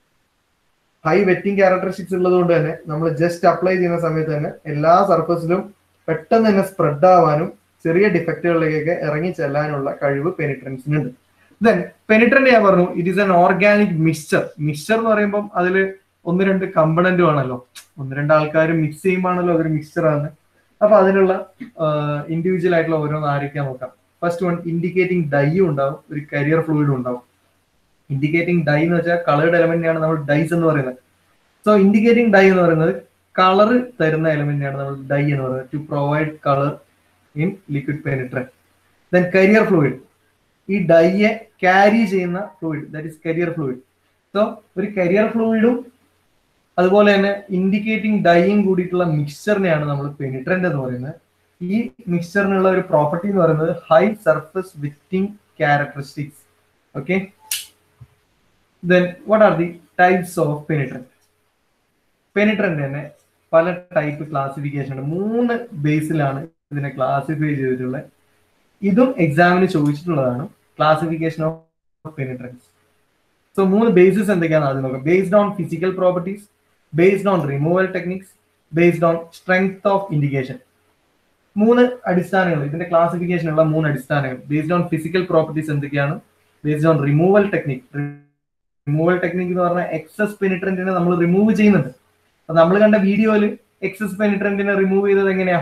high wetting characteristics ഉള്ളത് കൊണ്ട് തന്നെ നമ്മൾ ജസ്റ്റ് അപ്ലൈ ചെയ്യുന്ന സമയത്ത് തന്നെ എല്ലാ സർഫസിലും പെട്ടെന്ന് തന്നെ സ്പ്രെഡ് ആവാനും ചെറിയ ഡിഫക്റ്റുകളിലേക്കൊക്കെ ഇറങ്ങി ചെല്ലാനുള്ള കഴിവ് പെനിട്രൻസിനുണ്ട് ദെൻ പെനിട്രന്റ് ഞാൻ പറഞ്ഞു it is an organic mixture mixture എന്ന് പറയുമ്പോൾ അതിൽ ഒന്ന് രണ്ട് കമ്പണന്റും ആണല്ലോ ഒന്ന് രണ്ട് ആൾക്കാർ മിക്സ് ചെയ്യുമ്പോഴാണല്ലോ അതൊരു മിക്സ്ചർ ആണ് അപ്പൊ അതിനുള്ള ഇൻഡിവിജ്വൽ ആയിട്ടുള്ള ഓരോന്ന് ആരൊക്കെയാ നോക്കാം ഫസ്റ്റ് വൺ ഇൻഡിക്കേറ്റിംഗ് ഡൈയും ഉണ്ടാവും ഒരു കരിയർ ഫ്ലൂയിഡും ഉണ്ടാവും ഇൻഡിക്കേറ്റിംഗ് ഡൈ എന്ന് വെച്ചാൽ കളേർഡ് എലമെന്റിനെയാണ് നമ്മൾ ഡൈസ് എന്ന് പറയുന്നത് സോ ഇൻഡിക്കേറ്റിംഗ് ഡൈ എന്ന് പറയുന്നത് കളർ തരുന്ന എലമെന്റിനെയാണ് നമ്മൾ ഡൈ എന്ന് പറയുന്നത് to provide colour in liquid penetrant then carrier fluid ഈ ഡൈയെ ക്യാരി ചെയ്യുന്ന fluid that is carrier fluid so ഒരു കരിയർ ഫ്ലൂയിഡും അതുപോലെ തന്നെ ഇൻഡിക്കേറ്റിംഗ് ഡൈയും കൂടിയിട്ടുള്ള മിക്സ്ചറിനെയാണ് നമ്മൾ പെനിട്രന്റ് എന്ന് പറയുന്നത് ഈ മിക്സ്ചറിനുള്ള ഒരു പ്രോപ്പർട്ടി എന്ന് പറയുന്നത് high surface wetting characteristics okay then what are the types of penetrant penetrant തന്നെ പല ടൈപ്പ് ക്ലാസിഫിക്കേഷൻ ഉണ്ട് മൂന്ന് ബേസിലാണ് ഇതിനെ ക്ലാസിഫൈ ചെയ്തിട്ടുള്ളത് ഇതും എക്സാമിന് ചോദിച്ചിട്ടുള്ളതാണ് ക്ലാസിഫിക്കേഷൻ ഓഫ് പെനിട്രൻസ് സോ മൂന്ന് ബേസിസ് എന്തൊക്കെയാണ് ആദ്യം നോക്കാം based on physical properties based on removal techniques based on strength of indication മൂന്ന് അടിസ്ഥാനങ്ങൾ ഇതിന്റെ ക്ലാസിഫിക്കേഷനുള്ള മൂന്ന് അടിസ്ഥാനങ്ങൾ ബേസ്ഡ് ഓൺ ഫിസിക്കൽ പ്രോപ്പർട്ടീസ് എന്തൊക്കെയാണ് based on removal technique removal technique എന്ന് പറഞ്ഞാൽ എക്സസ് പെനിട്രന്റിനെ നമ്മൾ റിമൂവ് ചെയ്യുന്നുണ്ട് അപ്പൊ നമ്മൾ കണ്ട വീഡിയോയിൽ എക്സസ് പെനിട്രന്റിനെ റിമൂവ് ചെയ്തത് എങ്ങനെയാ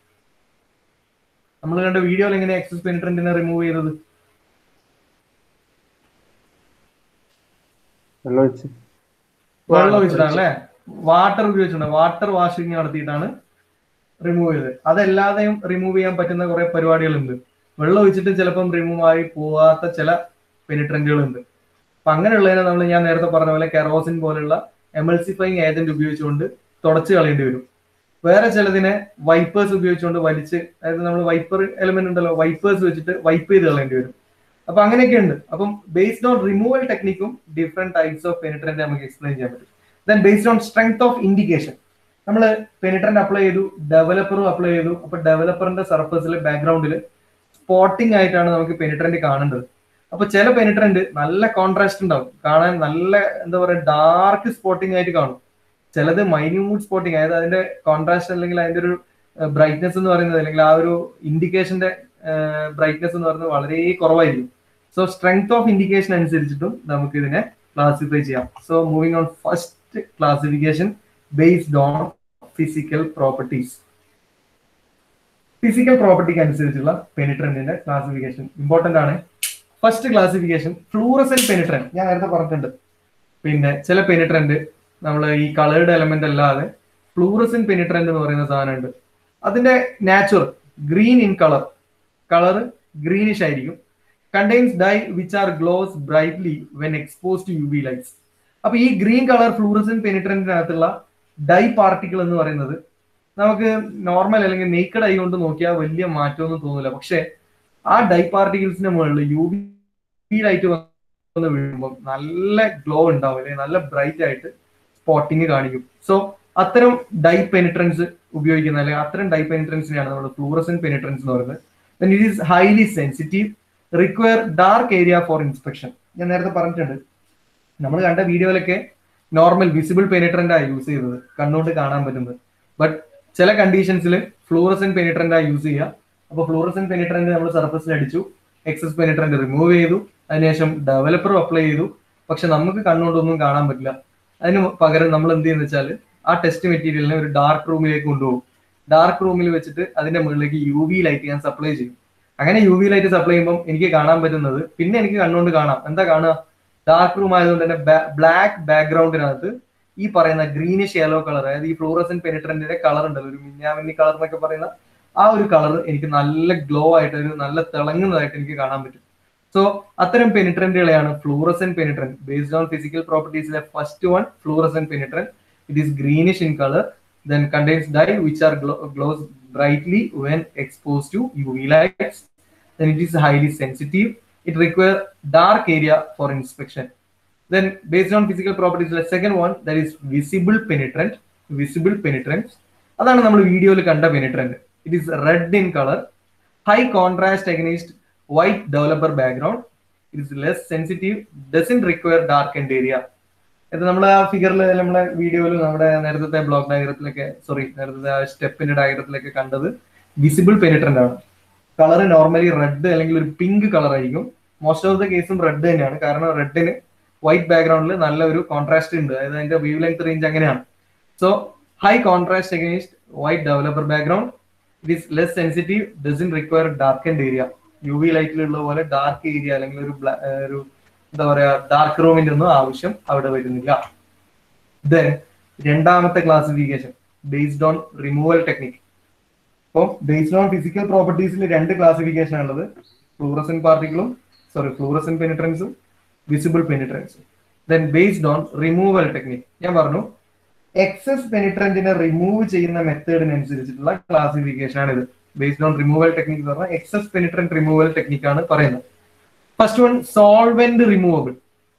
നമ്മൾ കണ്ട വീഡിയോയിൽ എങ്ങനെയാ എക്സസ് പെനിട്രന്റിനെ റിമൂവ് ചെയ്തത് വെള്ളം ഒഴിച്ച് വെള്ളം ഒഴിച്ചിട്ടാണ് അല്ലെ വാട്ടർ ഉപയോഗിച്ചിട്ടുണ്ട് വാട്ടർ വാഷിംഗ് നടത്തിയിട്ടാണ് റിമൂവ് ചെയ്തത് അതല്ലാതെയും റിമൂവ് ചെയ്യാൻ പറ്റുന്ന കുറെ പരിപാടികളുണ്ട് വെള്ളം ഒഴിച്ചിട്ട് ചിലപ്പം റിമൂവ് ആയി പോവാത്ത ചില പെനിട്രന്റുകളുണ്ട് അപ്പൊ അങ്ങനെയുള്ളതിനെ നമ്മൾ ഞാൻ നേരത്തെ പറഞ്ഞ പോലെ കെറോസിൻ പോലുള്ള എമൾസിഫൈങ് ഏജന്റ് ഉപയോഗിച്ചുകൊണ്ട് തുടച്ചു കളയേണ്ടി വരും വേറെ ചിലതിനെ വൈപ്പേഴ്സ് ഉപയോഗിച്ചുകൊണ്ട് വലിച്ച് അതായത് നമ്മൾ വൈപ്പർ എലമെന്റ് ഉണ്ടല്ലോ വൈപ്പേഴ്സ് വെച്ചിട്ട് വൈപ്പ് ചെയ്ത് കളയേണ്ടി വരും അപ്പൊ അങ്ങനെയൊക്കെ ഉണ്ട് അപ്പം ബേസ്ഡ് ഓൺ റിമൂവൽ ടെക്നിക്കും ഡിഫറെന്റ് ടൈപ്സ് ഓഫ് പെനിട്രന്റ് നമുക്ക് എക്സ്പ്ലെയിൻ ചെയ്യാൻ പറ്റും then based on strength of indication നമ്മൾ പെനിട്രന്റ് അപ്ലൈ ചെയ്തു ഡെവലപ്പറും അപ്ലൈ ചെയ്തു അപ്പൊ ഡെവലപ്പറിന്റെ സർഫസിൽ ബാക്ക്ഗ്രൗണ്ടിൽ സ്പോട്ടിംഗ് ആയിട്ടാണ് നമുക്ക് പെനിട്രന്റ് കാണേണ്ടത് അപ്പൊ ചില പെനിട്രന്റ് നല്ല കോൺട്രാസ്റ്റ് ഉണ്ടാവും കാണാൻ നല്ല എന്താ പറയുക ഡാർക്ക് സ്പോട്ടിംഗ് ആയിട്ട് കാണും ചിലത് മൈന്യൂട്ട് സ്പോട്ടിംഗ് അതായത് അതിന്റെ കോൺട്രാസ്റ്റ് അല്ലെങ്കിൽ അതിന്റെ ഒരു ബ്രൈറ്റ്നെസ് എന്ന് പറയുന്നത് അല്ലെങ്കിൽ ആ ഒരു ഇൻഡിക്കേഷന്റെ ബ്രൈറ്റ്നെസ് എന്ന് പറയുന്നത് വളരെ കുറവായിരിക്കും സോ സ്ട്രെങ്ത് ഓഫ് ഇൻഡിക്കേഷൻ അനുസരിച്ചിട്ടും നമുക്ക് ഇതിനെ ക്ലാസിഫൈ ചെയ്യാം so moving on first classification based on physical properties physical പ്രോപ്പർട്ടിക്ക് അനുസരിച്ചുള്ള പെനിട്രന്റിന്റെ ക്ലാസിഫിക്കേഷൻ ഇമ്പോർട്ടന്റ് ആണ് ഫസ്റ്റ് ക്ലാസിഫിക്കേഷൻ ഫ്ലൂറസൻ പെനിട്രന്റ് ഞാൻ നേരത്തെ പറഞ്ഞിട്ടുണ്ട് പിന്നെ ചില പെനിട്രന്റ് നമ്മൾ ഈ കളേർഡ് എലമെന്റ് അല്ലാതെ ഫ്ലൂറസൻ പെനിട്രന്റ് എന്ന് പറയുന്ന സാധനമുണ്ട് അതിന്റെ natural green in colour colour greenish ആയിരിക്കും contains dye which are glows brightly when expose to U V lights അപ്പൊ ഈ ഗ്രീൻ കളർ ഫ്ലൂറസൻ പെനിട്രന്റിനകത്തുള്ള ഡൈ പാർട്ടിക്കിൾ എന്ന് പറയുന്നത് നമുക്ക് നോർമൽ അല്ലെങ്കിൽ നെയ്ക്കഡ് ഐ കൊണ്ട് നോക്കിയാൽ വലിയ മാറ്റമൊന്നും തോന്നില്ല പക്ഷെ ആ ഡൈ പാർട്ടിക്കിൾസിന്റെ മുകളിൽ യു വി ലൈറ്റ് വന്ന് വീഴുമ്പോൾ നല്ല ഗ്ലോ ഉണ്ടാവും അല്ലെങ്കിൽ നല്ല ബ്രൈറ്റ് ആയിട്ട് സ്പോട്ടിങ് കാണിക്കും സോ അത്തരം ഡൈ പെനിട്രൻസ് ഉപയോഗിക്കുന്ന അല്ലെങ്കിൽ അത്തരം ഡൈ പെനിട്രൻസിനെയാണ് നമ്മൾ ഫ്ലൂറസൻ പെനിട്രൻസ് എന്ന് പറയുന്നത് it is highly sensitive require dark area for inspection ഞാൻ നേരത്തെ പറഞ്ഞിട്ടുണ്ട് നമ്മൾ കണ്ട വീഡിയോയിലൊക്കെ നോർമൽ വിസിബിൾ പെനിട്രന്റ് ആണ് യൂസ് ചെയ്തത് കണ്ണുകൊണ്ട് കാണാൻ പറ്റുന്നത് ബട്ട് ചില കണ്ടീഷൻസിൽ ഫ്ലൂറസൻ പെനിട്രന്റ് ആണ് യൂസ് ചെയ്യുക അപ്പോൾ ഫ്ലൂറസൻ പെനിട്രന്റ് നമ്മൾ സർഫസിൽ അടിച്ചു എക്സസ് പെനിട്രന്റ് റിമൂവ് ചെയ്തു അതിനുശേഷം ഡെവലപ്പറും അപ്ലൈ ചെയ്തു പക്ഷെ നമുക്ക് കണ്ണുകൊണ്ടൊന്നും കാണാൻ പറ്റില്ല അതിന് പകരം നമ്മൾ എന്ത് ചെയ്യുന്ന വെച്ചാൽ ആ ടെസ്റ്റ് മെറ്റീരിയലിനെ ഒരു ഡാർക്ക് റൂമിലേക്ക് കൊണ്ടുപോകും ഡാർക്ക് റൂമിൽ വെച്ചിട്ട് അതിന്റെ മുകളിലേക്ക് യു വി ലൈറ്റ് ഞാൻ സപ്ലൈ ചെയ്യും അങ്ങനെ യു വി ലൈറ്റ് സപ്ലൈ ചെയ്യുമ്പോൾ എനിക്ക് കാണാൻ പറ്റുന്നത് പിന്നെ എനിക്ക് കണ്ണുകൊണ്ട് കാണാം എന്താ കാണുക ഡാർക്ക് റൂം ആയതുകൊണ്ട് തന്നെ ബ്ലാക്ക് ബാക്ക്ഗ്രൗണ്ടിനകത്ത് ഈ പറയുന്ന ഗ്രീനിഷ് യെല്ലോ കളർ അതായത് ഈ ഫ്ലൂറസൻ പെനിട്രന്റിന്റെ കളർ ഉണ്ടല്ലോ ഒരു മിന്നാമിന്നി കളർ എന്നൊക്കെ പറയുന്ന ആ ഒരു കളർ എനിക്ക് നല്ല ഗ്ലോ ആയിട്ട് ഒരു നല്ല തിളങ്ങുന്നതായിട്ട് എനിക്ക് കാണാൻ പറ്റും സോ അത്തരം പെനിട്രന്റുകളെയാണ് fluorescent penetrant based on physical പ്രോപ്പർട്ടീസിലെ first one fluorescent penetrant it is greenish in colour then contains dye which are glow, glows brightly when exposed to UV lights. Then it is highly sensitive. It requires dark area for inspection. Then based on physical properties, the second one that is visible penetrant. Visible penetrant. അതാണ് നമ്മൾ വീഡിയോയിൽ കണ്ട penetrant it is red in colour high contrast against white developer background it is less sensitive doesn't require dark and area ഇത് നമ്മുടെ ആ ഫിഗറിൽ നമ്മുടെ വീഡിയോയിൽ നമ്മുടെ നേരത്തെ ബ്ലോക്ക് ഡയഗ്രത്തിലൊക്കെ സോറി നേരത്തെ ആ സ്റ്റെപ്പിന്റെ ഡയഗ്രത്തിലൊക്കെ കണ്ടത് വിസിബിൾ പെനിട്രന്റ് ആണ് കളർ നോർമലി റെഡ് അല്ലെങ്കിൽ ഒരു പിങ്ക് കളർ ആയിരിക്കും മോസ്റ്റ് ഓഫ് ദ കേസും റെഡ് തന്നെയാണ് കാരണം റെഡിന് വൈറ്റ് ബാക്ക്ഗ്രൗണ്ടിൽ നല്ല ഒരു കോൺട്രാസ്റ്റ് ഉണ്ട് അതായത് അതിന്റെ വ്യൂ ലെങ്ത് റേഞ്ച് അങ്ങനെയാണ് so high contrast against white developer background it is less sensitive doesn't require dark and area U V ലൈറ്റിലുള്ള പോലെ ഡാർക്ക് ഏരിയ അല്ലെങ്കിൽ ഒരു ബ്ലാ- ഏർ ഒരു എന്താ പറയാ ഡാർക്ക് റൂമിന്റെ ഒന്നും ആവശ്യം അവിടെ വരുന്നില്ല ദെൻ രണ്ടാമത്തെ classification based on removal technique അപ്പോൾ ബേസ്ഡ് ഓൺ ഫിസിക്കൽ പ്രോപ്പർട്ടീസിൽ രണ്ട് ക്ലാസിഫിക്കേഷൻ ഉള്ളത് ഫ്ലൂറസൻ പാർട്ടിക്കിളും സോറി ഫ്ലൂറസൻ പെനിട്രൻസും വിസിബിൾ പെനിട്രൻസും then based on removal technique ഞാൻ പറഞ്ഞു എക്സസ് പെനിട്രന്റിനെ റിമൂവ് ചെയ്യുന്ന മെത്തേഡിനനുസരിച്ചിട്ടുള്ള ക്ലാസിഫിക്കേഷൻ ആണ് ഇത് ബേസ്ഡ് ഓൺ റിമൂവൽ ടെക്നിക് എന്ന് പറഞ്ഞാൽ എക്സസ് പെനിട്രന്റ് റിമൂവൽ ടെക്നിക് ആണ് പറയുന്നത് first one solvent removable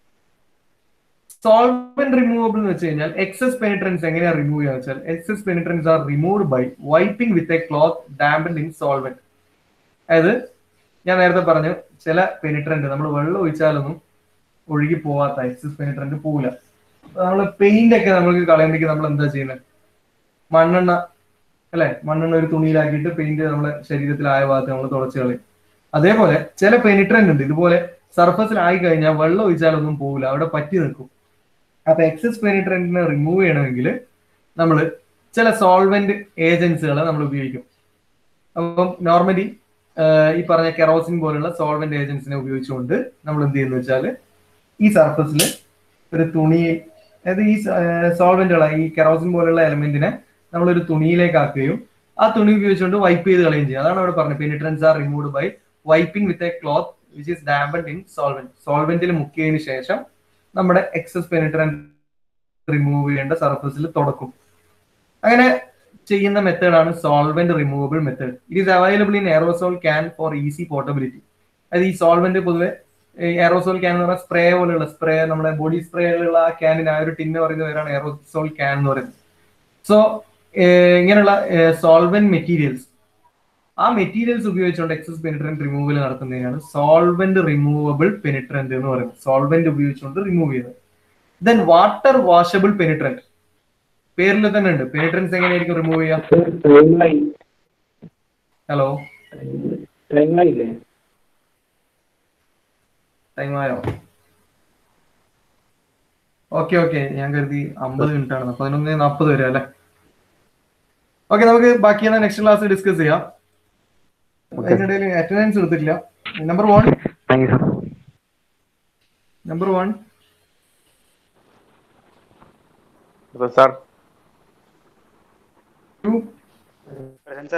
solvent removable എന്ന് വെച്ച് കഴിഞ്ഞാൽ എക്സസ് പെനിട്രൻസ് എങ്ങനെയാ റിമൂവ് ചെയ്യുക വെച്ചാൽ excess penetrants are removed by wiping with a cloth dampened in solvent അതായത് ഞാൻ നേരത്തെ പറഞ്ഞു ചില പെനിട്രന്റ് നമ്മൾ വെള്ളം ഒഴിച്ചാലൊന്നും ഒഴുകി പോവാത്ത എക്സസ് പെനിട്രന്റ് പോവില്ല നമ്മൾ പെയിന്റ് ഒക്കെ നമുക്ക് കളയുമ്പോഴേക്ക് നമ്മൾ എന്താ ചെയ്യുന്നത് മണ്ണെണ്ണ അല്ലെ മണ്ണെണ്ണ ഒരു തുണിയിലാക്കിയിട്ട് പെയിന്റ് നമ്മളെ ശരീരത്തിലായ ഭാഗത്ത് നമ്മൾ തുടച്ച് കളയും അതേപോലെ ചില പെനിട്രന്റ് ഉണ്ട് ഇതുപോലെ സർഫസിൽ ആയി കഴിഞ്ഞാൽ വെള്ളം ഒഴിച്ചാലൊന്നും പോവില്ല അവിടെ പറ്റി നിൽക്കും അപ്പൊ എക്സസ് പെനിട്രന്റിനെ റിമൂവ് ചെയ്യണമെങ്കിൽ നമ്മൾ ചില സോൾവെന്റ് ഏജൻസുകളെ നമ്മൾ ഉപയോഗിക്കും അപ്പം നോർമലി ഈ പറഞ്ഞ കെറോസിൻ പോലുള്ള സോൾവെന്റ് ഏജൻസിനെ ഉപയോഗിച്ചുകൊണ്ട് നമ്മൾ എന്ത് ചെയ്യുന്നു വെച്ചാൽ ഈ സർഫസിൽ ഒരു തുണി അതായത് ഈ സോൾവെന്റുകളെ ഈ കെറോസിൻ പോലുള്ള എലമെന്റിനെ നമ്മൾ ഒരു തുണിയിലേക്ക് ആക്കുകയും ആ തുണി ഉപയോഗിച്ചുകൊണ്ട് വൈപ്പ് ചെയ്ത് കളയുകയും ചെയ്യും അതാണ് അവിടെ പറഞ്ഞത് penetrants are removed by wiping with a cloth which is dampened in solvent സോൾവെന്റിൽ മുക്കിയതിന് ശേഷം നമ്മുടെ എക്സസ് പെനിട്രന്റ് റിമൂവ് ചെയ്യേണ്ട സർഫസിൽ തുടക്കും അങ്ങനെ ചെയ്യുന്ന മെത്തേഡാണ് solvent removable method it is available in aerosol can for easy portability അതായത് ഈ സോൾവെന്റ് പൊതുവെ എയറോസോൾ ക്യാൻ എന്ന് പറഞ്ഞാൽ സ്പ്രേ പോലെയുള്ള സ്പ്രേ നമ്മുടെ ബോഡി സ്പ്രേയിലുള്ള ആ ക്യാനിന് ആ ഒരു ടിന്ന് പറയുന്ന പേരാണ് എയറോസോൾ ക്യാൻ എന്ന് പറയുന്നത് സോ ഇങ്ങനെയുള്ള സോൾവെന്റ് മെറ്റീരിയൽസ് ആ മെറ്റീരിയൽസ് ഉപയോഗിച്ചുകൊണ്ട് എക്സസ് പെനിട്രന്റ് റിമൂവൽ നടത്തുന്നതിനാണ് സോൾവെന്റ് റിമൂവബിൾ പെനിട്രന്റ് എന്ന് പറയുന്നത് സോൾവെന്റ് ഉപയോഗിച്ചുകൊണ്ട് റിമൂവ് ചെയ്യുന്നത് ദെൻ വാട്ടർ വാഷബിൾ പെനിട്രന്റ് പേരിൽ തന്നെ ഉണ്ട് പെനിട്രൻസ് എങ്ങനെയായിരിക്കും റിമൂവ് ചെയ്യാം ടൈമായി ഹലോ ടൈമായില്ലേ ടൈമായോ ഓക്കെ ഓക്കെ ഞാൻ കരുതി അമ്പത് മിനിറ്റ് ആണ് പതിനൊന്ന് നാൽപ്പത് വരെ അല്ലേ ഓക്കെ നമുക്ക് ബാക്കിയാണ് നെക്സ്റ്റ് ക്ലാസ് ഡിസ്കസ് ചെയ്യാം അതിനിടയിൽ അറ്റൻഡൻസ് എടുത്തിട്ടില്ല number one thank you sir number one sir two present